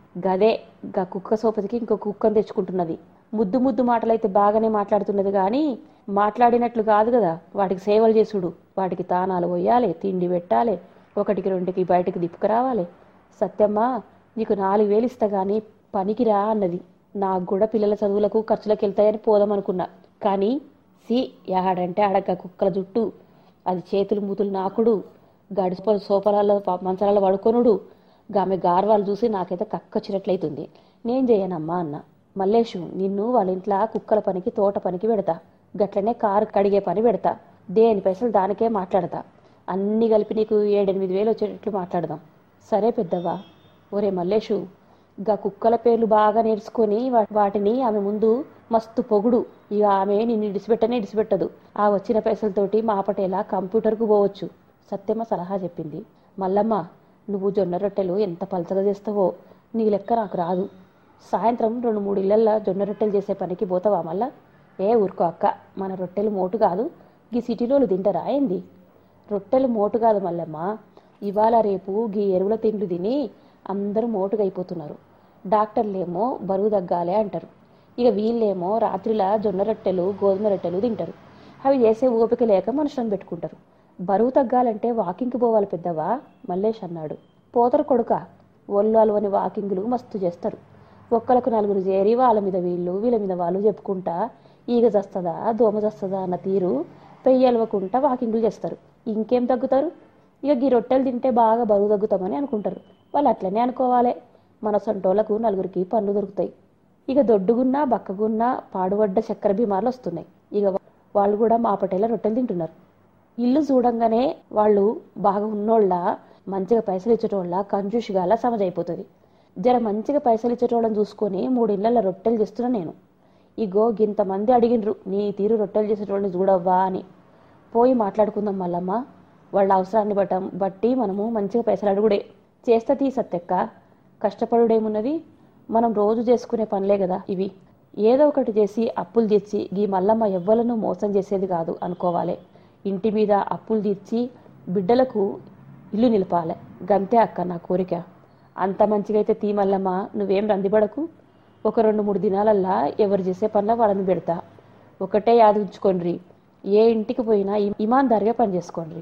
గదే గా కుక్క సోపతికి ఇంకో కుక్కను తెచ్చుకుంటున్నది ముద్దు ముద్దు మాటలైతే బాగానే మాట్లాడుతున్నది కానీ మాట్లాడినట్లు కాదు కదా వాటికి సేవలు చేసుడు వాటికి తానాలు పోయాలి తిండి పెట్టాలి ఒకటికి రెండుకి బయటకు దిప్పుకురావాలి సత్యమ్మ నీకు నాలుగు వేలు ఇస్తా కానీ పనికిరా అన్నది నాకు కూడా పిల్లల చదువులకు ఖర్చులకు వెళ్తాయని పోదామనుకున్నా కానీ సి యాడంటే ఆడక కుక్కల జుట్టు అది చేతులు మూతులు నాకుడు గడిప సోఫాలలో ప- మంచాలలో పడుకొనుడు ఆమె గార్వాలు చూసి నాకైతే కక్కొచ్చినట్లయితుంది నేను చేయనమ్మా అన్న మల్లేషు నిన్ను వాళ్ళ ఇంట్లో కుక్కల పనికి తోట పనికి పెడతా గట్లనే కారు కడిగే పని పెడతా దేని పైసలు దానికే మాట్లాడతా అన్నీ కలిపి నీకు ఏడెనిమిది వేలు వచ్చేటట్లు మాట్లాడదాం సరే పెద్దవ్వా ఒరే మల్లేషు గా కుక్కల పేర్లు బాగా నేర్చుకొని వా- వాటిని ఆమె ముందు మస్తు పొగుడు ఇక ఆమె నిన్ను ఇడిసిపెట్టనే ఇడిసిపెట్టదు ఆ వచ్చిన పైసలతోటి మాపటేలా కంప్యూటర్కు పోవచ్చు సత్యమ్మ సలహా చెప్పింది మల్లమ్మ నువ్వు జొన్న రొట్టెలు ఎంత పలచగా చేస్తావో నీ లెక్క నాకు రాదు సాయంత్రం రెండు మూడు ఇళ్ళల్లో జొన్న రొట్టెలు చేసే పనికి పోతావా మళ్ళా ఏ ఊరుకో అక్క మన రొట్టెలు మోటు కాదు గీ సిటీలోలు తింటారా ఏంది రొట్టెలు మోటు కాదు మల్లమ్మ ఇవాళ రేపు గీ ఎరువుల తిండ్లు తిని అందరూ మోటుగా అయిపోతున్నారు డాక్టర్లేమో బరువు తగ్గాలే అంటారు ఇక వీళ్ళేమో రాత్రిలా జొన్న రొట్టెలు గోధుమ రొట్టెలు తింటారు అవి చేసే ఓపిక లేక మనుషులను పెట్టుకుంటారు బరువు తగ్గాలంటే వాకింగ్కి పోవాలి పెద్దవా మల్లేష్ అన్నాడు పోతరు కొడుక ఒళ్ళు అని వాకింగ్లు మస్తు చేస్తారు ఒక్కలకు నలుగురు చేరి వాళ్ళ మీద వీళ్ళు వీళ్ళ మీద వాళ్ళు చెప్పుకుంటా ఈగ చస్తుందా దోమ చస్తుందా అన్న తీరు పెయ్యలవకుంటా వాకింగ్లు చేస్తారు ఇంకేం తగ్గుతారు ఇక గీ రొట్టెలు తింటే బాగా బరువు తగ్గుతామని అనుకుంటారు వాళ్ళు అట్లనే అనుకోవాలి మన సొంటోళ్ళకు నలుగురికి పనులు దొరుకుతాయి ఇక దొడ్డుగున్నా బక్కగున్నా పాడుపడ్డ చక్కెర బీమార్లు వస్తున్నాయి ఇక వాళ్ళు కూడా మా పటేల రొట్టెలు తింటున్నారు ఇల్లు చూడంగానే వాళ్ళు బాగా ఉన్నోళ్ళ మంచిగా పైసలు ఇచ్చేటోళ్ళ కంజూషిగాల సమజైపోతుంది జర మంచిగా పైసలు ఇచ్చేటోళ్ళని చూసుకొని మూడు ఇళ్ళ రొట్టెలు చేస్తున్నా నేను ఇగో గింతమంది అడిగినరు నీ తీరు రొట్టెలు చేసేటోళ్ళని చూడవ్వా అని పోయి మాట్లాడుకుందాం మల్లమ్మ వాళ్ళ అవసరాన్ని బట్ట బట్టి మనము మంచిగా పైసలు అడుగుడే చేస్తా తీ సత్తెక్క కష్టపడుడేమున్నది మనం రోజు చేసుకునే పనులే కదా ఇవి ఏదో ఒకటి చేసి అప్పులు తెచ్చి ఈ మల్లమ్మ ఎవ్వలను మోసం చేసేది కాదు అనుకోవాలి ఇంటి మీద అప్పులు తీర్చి బిడ్డలకు ఇల్లు నిలపాలి గంతే అక్క నా కోరిక అంత మంచిగా అయితే తీ మల్లమ్మ నువ్వేం రందిపడకు ఒక రెండు మూడు దినాలల్లా ఎవరు చేసే పనుల వాళ్ళని పెడతా ఒకటే యాది ఉంచుకోండ్రి ఏ ఇంటికి పోయినా ఇ- ఇమాందారిగా పనిచేసుకోండి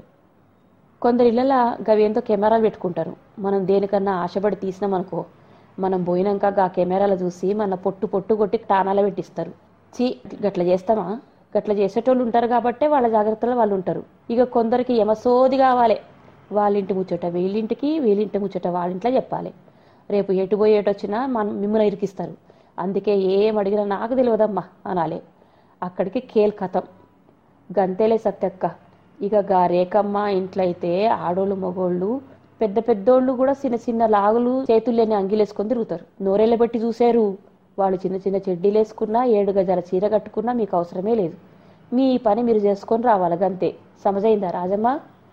కొందరు ఇళ్ళలా గవేంతో కెమెరాలు పెట్టుకుంటారు మనం దేనికన్నా ఆశపడి తీసినామనుకో మనం పోయినాక ఆ కెమెరాలు చూసి మన పొట్టు పొట్టు కొట్టి టానాల పెట్టిస్తారు చీ గట్ల చేస్తామా గట్ల చేసేటోళ్ళు ఉంటారు కాబట్టే వాళ్ళ జాగ్రత్తలో వాళ్ళు ఉంటారు ఇక కొందరికి యమసోది కావాలి వాళ్ళింటి ముచ్చట వీళ్ళింటికి వీళ్ళింటి ముచ్చట వాళ్ళింట్లో చెప్పాలి రేపు ఎటు పోయి ఎటు వచ్చినా మనం మిమ్మల్ని ఇరికిస్తారు అందుకే ఏం అడిగినా నాకు తెలియదమ్మా అనాలి అక్కడికి కేల్ కథం గంతేలే సత్యక్క ఇక గా రేకమ్మ ఇంట్లో అయితే ఆడోళ్ళు మగోళ్ళు పెద్ద పెద్దోళ్ళు కూడా చిన్న చిన్న లాగులు చేతుల్లేని అంగిలేసుకొని తిరుగుతారు నోరెళ్ళ బట్టి చూశారు వాళ్ళు చిన్న చిన్న చెడ్డీలు వేసుకున్నా ఏడు గజాల చీర కట్టుకున్నా మీకు అవసరమే లేదు మీ పని మీరు చేసుకొని రావాలి గంతే సమజైందా రాజమ్మ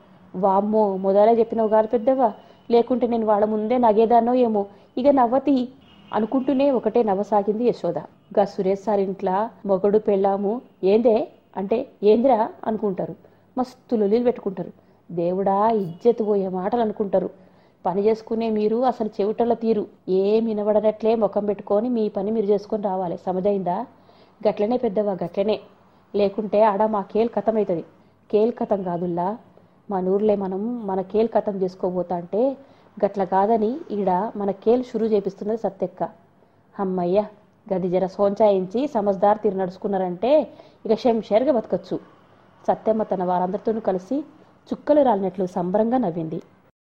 వామ్మో మొదలే చెప్పినవు కాదు పెద్దవా లేకుంటే నేను వాళ్ళ ముందే నగేదానో ఏమో ఇక నవ్వతి అనుకుంటూనే ఒకటే నవ్వసాగింది యశోద గా సురేష్ సార్ ఇంట్లో మొగడు పెళ్ళాము ఏందే అంటే ఏందిరా అనుకుంటారు మస్తు లొల్లీలు పెట్టుకుంటారు దేవుడా ఇజ్జత్ పోయే మాటలు అనుకుంటారు పని చేసుకునే మీరు అసలు చెవిటల తీరు ఏం వినబడనట్లే ముఖం పెట్టుకొని మీ పని మీరు చేసుకొని రావాలి సమజైందా గట్లనే పెద్దవా గట్లనే లేకుంటే ఆడ మా కేల్ కథం అవుతుంది కేల్ కథం కాదుల్లా మన ఊర్లే మనం మన కేల్ కథం చేసుకోబోతా అంటే గట్ల కాదని ఈడ మన కేల్ షురు చేపిస్తున్నది సత్తెక్క అమ్మయ్య గది జర సోంచాయించి సమజ్దార్ తీరు నడుచుకున్నారంటే ఇక షంషేర్గా బతకచ్చు సత్యమ్మ తన వారందరితోనూ కలిసి చుక్కలు రాలినట్లు సంబరంగా నవ్వింది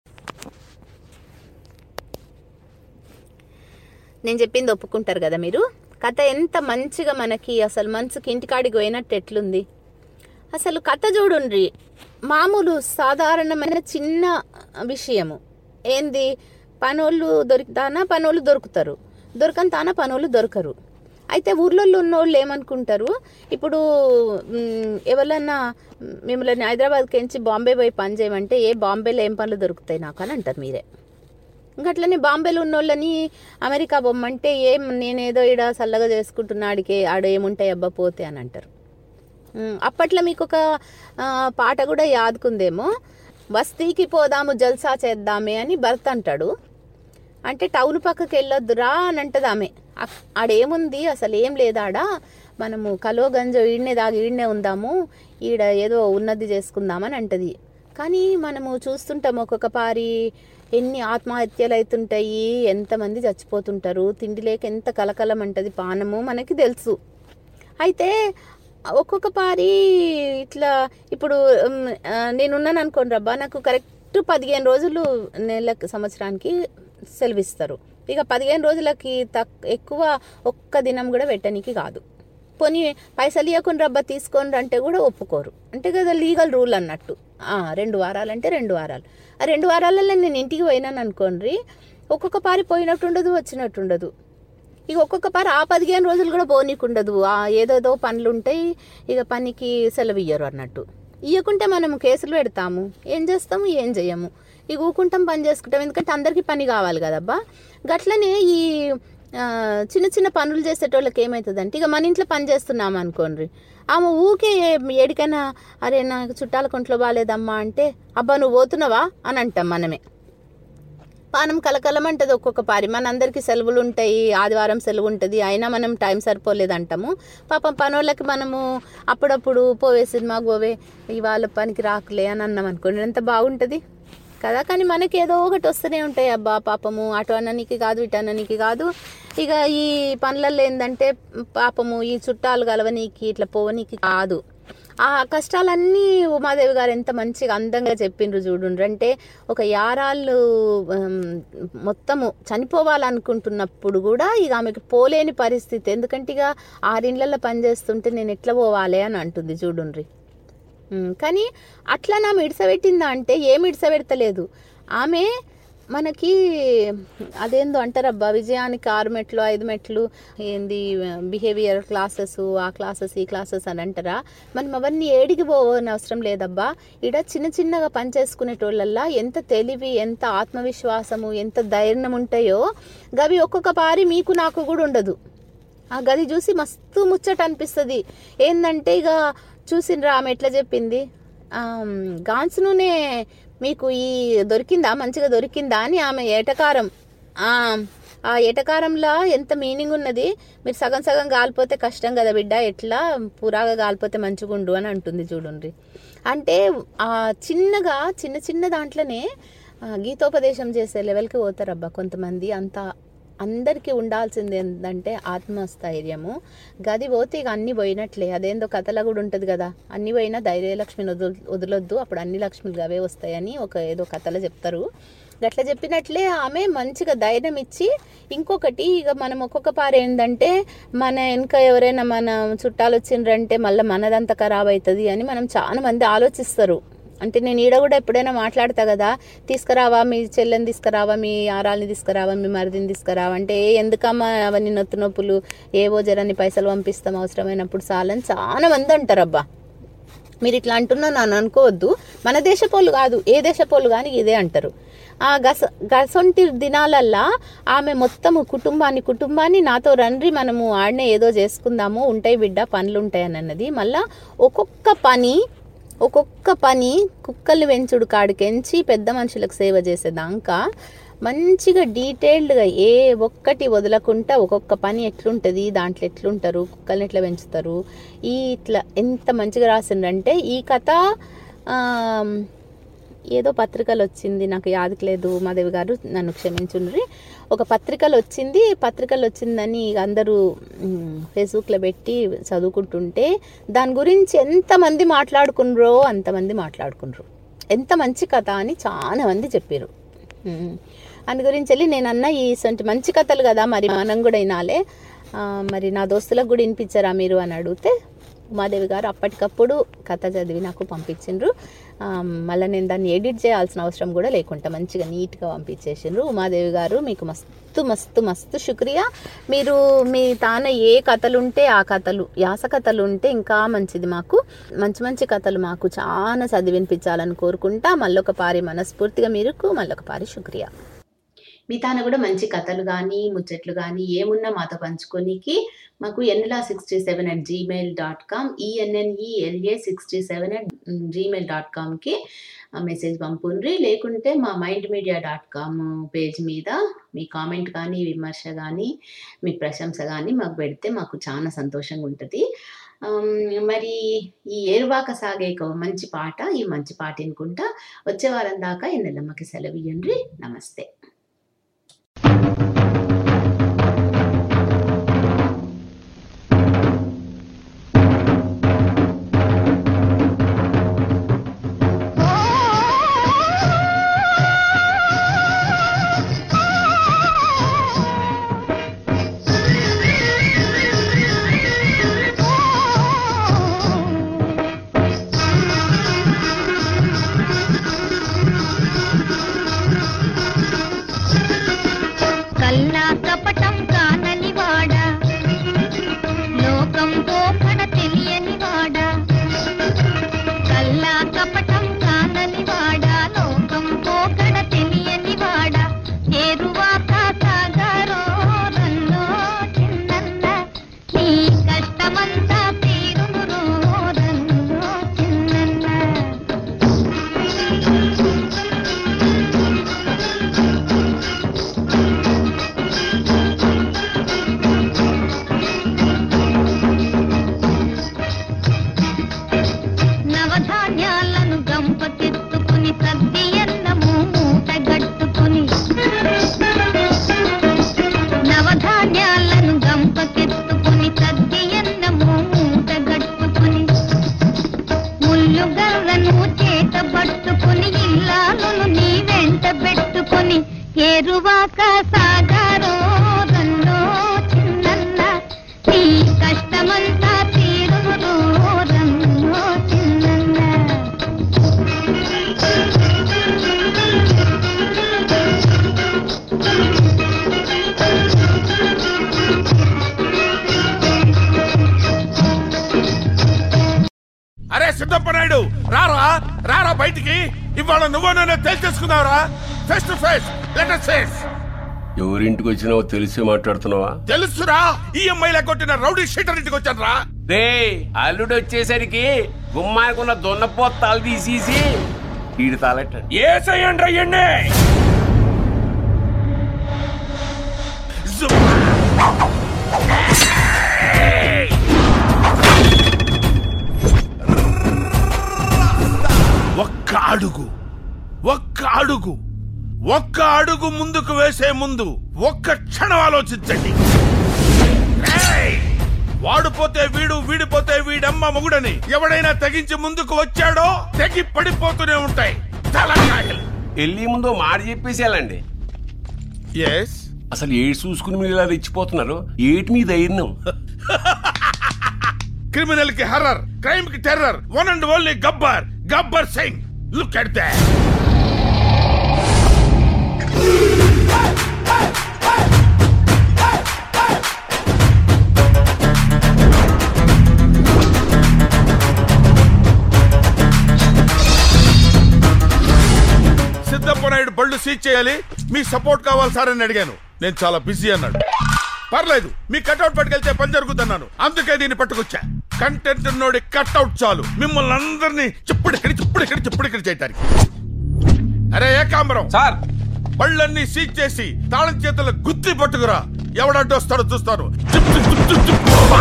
నేను చెప్పింది ఒప్పుకుంటారు కదా మీరు కథ ఎంత మంచిగా మనకి అసలు మనసుకి ఇంటికాడికి పోయినట్టు ఎట్లుంది అసలు కథ చూడుండ్రి మామూలు సాధారణమైన చిన్న విషయము ఏంది పనోళ్ళు దొరికితానా పనోళ్ళు దొరుకుతారు దొరకంతానా పనోళ్ళు దొరకరు అయితే ఊర్లలో ఉన్నోళ్ళు ఏమనుకుంటారు ఇప్పుడు మ్, ఎవరన్నా మిమ్మల్ని హైదరాబాద్కి ఎంచి బాంబే పోయి పని చేయమంటే ఏ బాంబేలో ఏం పనులు దొరుకుతాయి నాకు అని అంటారు మీరే ఇంకా అట్లనే బాంబేలో ఉన్నోళ్ళని అమెరికా బొమ్మంటే ఏం నేనేదో ఈడ చల్లగా చేసుకుంటున్నా ఆడికి ఆడ ఏముంటాయి అబ్బా పోతే అని అంటారు ఉమ్, అప్పట్లో మీకు ఒక ఆ, పాట కూడా యాదుకుందేమో బస్తీకి పోదాము జల్సా చేద్దామే అని భర్త అంటాడు అంటే టౌన్ పక్కకి వెళ్ళొద్దురా అని అంటది ఆమె అక్- ఆడేముంది అసలు ఏం లేదాడా మనము కలో గంజో ఈడనే దాగి ఈడనే ఉందాము ఈడ ఏదో ఉన్నది చేసుకుందామని అంటది కానీ మనము చూస్తుంటాం ఒక్కొక్క పారి ఎన్ని ఆత్మహత్యలు అవుతుంటాయి ఎంతమంది చచ్చిపోతుంటారు తిండి లేక ఎంత కలకలం అంటది పానము మనకి తెలుసు అయితే ఒక్కొక్క పారి ఇట్లా ఇప్పుడు ఉమ్, ఆ, నేనున్నాను అనుకోండి రబ్బా నాకు కరెక్ట్ పదిహేను రోజులు నెలకు సంవత్సరానికి సెలవిస్తారు ఇక పదిహేను రోజులకి తక్ ఎక్కువ ఒక్క దినం కూడా పెట్టనీకి కాదు పోనీ పైసలు ఇవ్వకుండా రబ్బా తీసుకోండి అంటే కూడా ఒప్పుకోరు అంటే కదా లీగల్ రూల్ అన్నట్టు ఆ, రెండు వారాలు అంటే రెండు వారాలు ఆ రెండు వారాలలో నేను ఇంటికి పోయినాను అనుకోండి ఒక్కొక్క పారి పోయినట్టుండదు వచ్చినట్టుండదు ఇక ఒక్కొక్క పారి ఆ పదిహేను రోజులు కూడా పోనీకుండదు ఆ ఏదేదో పనులు ఉంటాయి ఇక పనికి సెలవు ఇయ్యరు అన్నట్టు ఇవ్వకుంటే మనం కేసులు పెడతాము ఏం చేస్తాము ఏం చేయము ఇక ఊకుంటాం పని చేసుకుంటాం ఎందుకంటే అందరికీ పని కావాలి కదబ్బా గట్లనే ఈ ఆ, చిన్న చిన్న పనులు చేసేటోళ్ళకి ఏమవుతుందంటే ఇక మన ఇంట్లో పని చేస్తున్నాం అనుకోండి ఆమె ఊకే ఎడికైనా అరే నాకు చుట్టాల కొంట్లో బాగాలేదమ్మా అంటే అబ్బా నువ్వు పోతున్నావా అని అంటాం మనమే పానం కలకలమంటది ఒక్కొక్క పారి మనందరికీ సెలవులు ఉంటాయి ఆదివారం సెలవు ఉంటుంది అయినా మనం టైం సరిపోలేదు అంటాము పాపం పనోళ్ళకి మనము అప్పుడప్పుడు పోవే సినిమాకి పోవే ఇవాళ పనికి రాకులే అని అన్నాం అనుకోండి ఎంత బాగుంటుంది కదా కానీ మనకి ఏదో ఒకటి వస్తూనే ఉంటాయి అబ్బా పాపము అటు అన్ననికి కాదు ఇటు అన్ననికి కాదు ఇక ఈ పనులలో ఏంటంటే పాపము ఈ చుట్టాలు కలవనీకి ఇట్లా పోవనీకి కాదు ఆ కష్టాలన్నీ ఉమాదేవి గారు ఎంత మంచిగా అందంగా చెప్పిండ్రు చూడుండ్రు అంటే ఒక యారాళ్ళు ఉమ్, మొత్తము చనిపోవాలనుకుంటున్నప్పుడు కూడా ఇక ఆమెకి పోలేని పరిస్థితి ఎందుకంటే ఇక ఆరిండ్లలో పనిచేస్తుంటే నేను ఎట్లా పోవాలి అని అంటుంది చూడుండ్రి ఉమ్, కానీ అట్లా నా మిడిసబెట్టిందా అంటే ఏం మిడిసబెడతలేదు ఆమె మనకి అదేందో అంటారబ్బా విజయానికి ఆరు మెట్లు ఐదు మెట్లు ఏంది బిహేవియర్ క్లాసెస్ ఆ క్లాసెస్ ఈ క్లాసెస్ అని అంటారా మనం అవన్నీ ఏడికి పోవని అవసరం లేదబ్బా ఇడ చిన్న చిన్నగా పనిచేసుకునేటోళ్ళల్లా ఎంత తెలివి ఎంత ఆత్మవిశ్వాసము ఎంత ధైర్యం ఉంటాయో గవి ఒక్కొక్క పారి మీకు నాకు కూడా ఉండదు ఆ గది చూసి మస్తు ముచ్చట అనిపిస్తుంది ఏందంటే ఇక చూసిండ్రా ఆమె ఎట్లా చెప్పింది ఆమ్, గాన్స్ నూనె మీకు ఈ దొరికిందా మంచిగా దొరికిందా అని ఆమె ఏటకారం ఆ, ఆ ఏటకారంలో ఎంత మీనింగ్ ఉన్నది మీరు సగం సగం కాలిపోతే కష్టం కదా బిడ్డ ఎట్లా పురాగా కాలిపోతే మంచిగుండు అని అంటుంది చూడండి అంటే ఆ చిన్నగా చిన్న చిన్న దాంట్లోనే ఆ, గీతోపదేశం చేసే లెవెల్కి పోతారబ్బా కొంతమంది అంత అందరికీ ఉండాల్సింది ఏంటంటే ఆత్మస్థైర్యము గది పోతే ఇక అన్ని పోయినట్లే అదేందో కథలో కూడా ఉంటుంది కదా అన్ని పోయినా ధైర్యలక్ష్మిని వదులు వదలొద్దు అప్పుడు అన్ని లక్ష్మిలు అవే వస్తాయని ఒక ఏదో కథలో చెప్తారు గట్ల చెప్పినట్లే ఆమె మంచిగా ధైర్యం ఇచ్చి ఇంకొకటి ఇక మనం ఒక్కొక్క పారు ఏంటంటే మన వెనుక ఎవరైనా మన చుట్టాలు వచ్చిండ్రంటే మళ్ళీ మనదంతా ఖరాబ్ అవుతుంది అని మనం చాలా మంది ఆలోచిస్తారు అంటే నేను ఈడ కూడా ఎప్పుడైనా మాట్లాడతా కదా తీసుకురావా మీ చెల్లెని తీసుకురావా మీ ఆరాల్ని తీసుకురావా మీ మరిదిని తీసుకురావా అంటే "ఏ, ఎందుకమ్మా అవన్నీ నొత్తు నొప్పులు ఏవో జరని పైసలు పంపిస్తాం అవసరమైనప్పుడు చాలని చాలా మంది అంటారు అబ్బా మీరు ఇట్లా అంటున్నా నన్ను అనుకోవద్దు మన దేశపోళ్ళు కాదు ఏ దేశపోళ్ళు కానీ ఇదే అంటారు ఆ గస గసొంటి దినాలల్లా ఆమె మొత్తము కుటుంబాన్ని కుటుంబాన్ని నాతో రండి మనము ఆడనే ఏదో చేసుకుందాము ఉంటాయి బిడ్డ పనులు ఉంటాయని అన్నది మళ్ళా ఒక్కొక్క పని ఒక్కొక్క పని కుక్కలు పెంచుడు కాడికెంచి పెద్ద మనుషులకు సేవ చేసేదాకా మంచిగా డీటెయిల్డ్గా ఏ ఒక్కటి వదలకుండా ఒక్కొక్క పని ఎట్లుంటుంది దాంట్లో ఎట్లుంటారు కుక్కల్ని ఎట్లా పెంచుతారు ఈ ఇట్లా ఎంత మంచిగా రాసిండ్రంటే ఈ కథ ఆమ్, ఏదో పత్రికలు వచ్చింది నాకు యాదకి లేదు మాదేవి గారు నన్ను క్షమించుండ్రి ఒక పత్రికలు వచ్చింది పత్రికలు వచ్చిందని ఇక అందరూ మ్, ఫేస్బుక్లో పెట్టి చదువుకుంటుంటే దాని గురించి ఎంతమంది మాట్లాడుకున్రో అంతమంది మాట్లాడుకున్రు ఎంత మంచి కథ అని చాలా మంది చెప్పారు మ్, అందు గురించి వెళ్ళి నేను అన్న ఈ సొంటి మంచి కథలు కదా మరి మనం కూడా వినాలే ఆ, మరి నా దోస్తులకు కూడా వినిపించారా మీరు అని అడిగితే ఉమాదేవి గారు అప్పటికప్పుడు కథ చదివి నాకు పంపించిండ్రు ఆ, మళ్ళీ నేను దాన్ని ఎడిట్ చేయాల్సిన అవసరం కూడా లేకుండా మంచిగా నీట్గా పంపించేసిండ్రు ఉమాదేవి గారు మీకు మస్తు మస్తు మస్తు శుక్రియా మీరు మీ తాన ఏ కథలు ఉంటే ఆ కథలు యాస కథలు ఉంటే ఇంకా మంచిది మాకు మంచి మంచి కథలు మాకు చాలా చదివినిపించాలని కోరుకుంటా మళ్ళొక పారి మనస్ఫూర్తిగా మీరుకు మళ్ళొక పారి శుక్రియా మీ తాను కూడా మంచి కథలు కానీ ముచ్చట్లు కానీ ఏమున్నా మాతో పంచుకోనికి మాకు Ennela sixty seven at Gmail dot com E N N E L A sixty seven at Gmail dot కామ్కి మెసేజ్ పంపుండ్రి లేకుంటే మా Mind Media dot com page మీద మీ కామెంట్ కానీ విమర్శ కానీ మీ ప్రశంస కానీ మాకు పెడితే మాకు చాలా సంతోషంగా ఉంటుంది ఆమ్, మరి ఈ ఏరువాక సాగే ఒక మంచి పాట ఈ మంచి పాట వినుకుంటా వచ్చే వారం దాకా ఈ నెలమ్మకి సెలవు ఇవ్వండి నమస్తే కల్లా కపటం కానని వాడా లోకం పోకడ తెలియని వాడా కల్లా కపటం కానని వాడా లోకం పోకడ తెలియని వాడా ఏరువాక సాగరో రన్నో చిన్నన్న నీ కష్టమంతా తీరును రో రన్నో చిన్నన్న నవధాన్యాలను గంపకెత్తుకుని సద్ది అన్నము మూటగట్టుకుని నవధాన్యాలను గంపకెత్తుకుని సద్ది అన్నము మూటగట్టుకుని ముళ్ళు గర్రను చేత పట్టుకుని ఇల్లాలను నీ వెంట పెట్టుకుని ఏరువాక సాగారో రన్నో చిన్నన్న నీ కష్టమంతా తీరును రన్నో చిన్నన్న అరే సిద్ధప్పనాయుడు రారా రారా బయటికి ఇవాళ నువ్వు నన్ను తేల్చేసుకున్నావురా face to face letter face ఎవరింటికి వచ్చినావో తెలిసి మాట్లాడుతున్నావా తెలుసురా ఈఎంఐల కొట్టిన రౌడీ షీటర్ ఇంటికి వచ్చాను రా రే అల్లుడు వచ్చేసరికి గుమ్మానికున్న దున్నపోతాలు తీసేసి ఈడు తాలెట్ట ఏసయ్యండి అయ్యండి ఒక్క అడుగు ఒక్క అడుగు ఒక్క అడుగు ముందుకు వేసే ముందు ఒక్క క్షణం ఆలోచించండి ఏయ్! వాడుపోతే వీడు వీడిపోతే వీడమ్మ మొగుడని ఎవడైనా తెగించి ముందుకు వచ్చాడో తెగి పడిపోతూనే ఉంటాయి తలకాయలు వెళ్ళి ముందు మాట చెప్పేసి వెళ్ళండి ఎస్ అసలు ఏడు చూసుకుని మీరు ఇలా రెచ్చిపోతున్నారు ఏటి మీ ధైర్యం క్రిమినల్ కి హర్రర్ క్రైమ్ కి terror one and only Gabbar Gabbar Singh look at that Siddhappa Naidu బళ్ళు సీజ్ చేయాలి మీ సపోర్ట్ కావాలి సార్ అని అడిగాను నేను చాలా బిజీ అన్నాడు పర్లేదు మీ కట్అవుట్ పట్టుకెళ్తే పని జరుగుతున్నాను అందుకే దీన్ని పట్టుకొచ్చా కంటెంట్ నోడి కట్అవుట్ చాలు మిమ్మల్ని అందరినీ చిప్పుడిక్కడి చిప్పుడిక్కడి చిప్పుడిక్కడి చేయటానికి అరే ఏకాంబరం సార్ బళ్ళన్నీ సీజ్ చేసి తాళం చేతుల గుత్తి పట్టుకురా ఎవడడ్డొస్తాడో చూస్తాను chip chip chip chip chip. పా.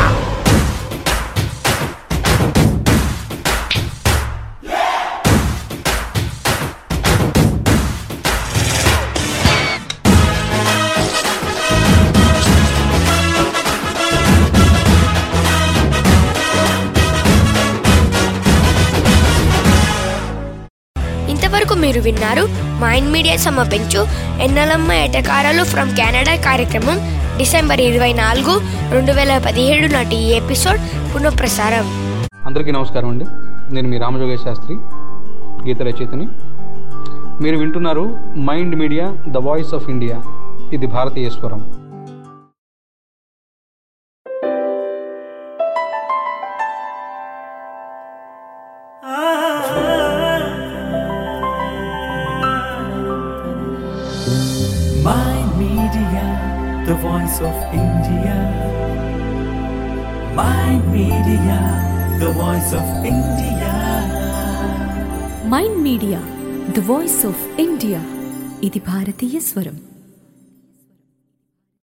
ఇంతవరకు మీరు విన్నారు మైండ్ మీడియా సమర్పించు ఎన్నలమ్మ ఎటకారాలు ఫ్రమ్ కెనడా కార్యక్రమం డిసెంబర్ ఇరవై నాలుగు రెండు వేల పదిహేడు నాటి ఈ ఎపిసోడ్ పునఃప్రసారం అందరికీ నమస్కారం అండి నేను మీ రామజోగేశ్ శాస్త్రి గీత రచయితని మీరు వింటున్నారు Mind Media the voice of India ఇది భారతీయ స్వరం Mind Media, the voice of India. Mind Media, the voice of India. Mind Media the voice of India ఇది భారతీయ స్వరం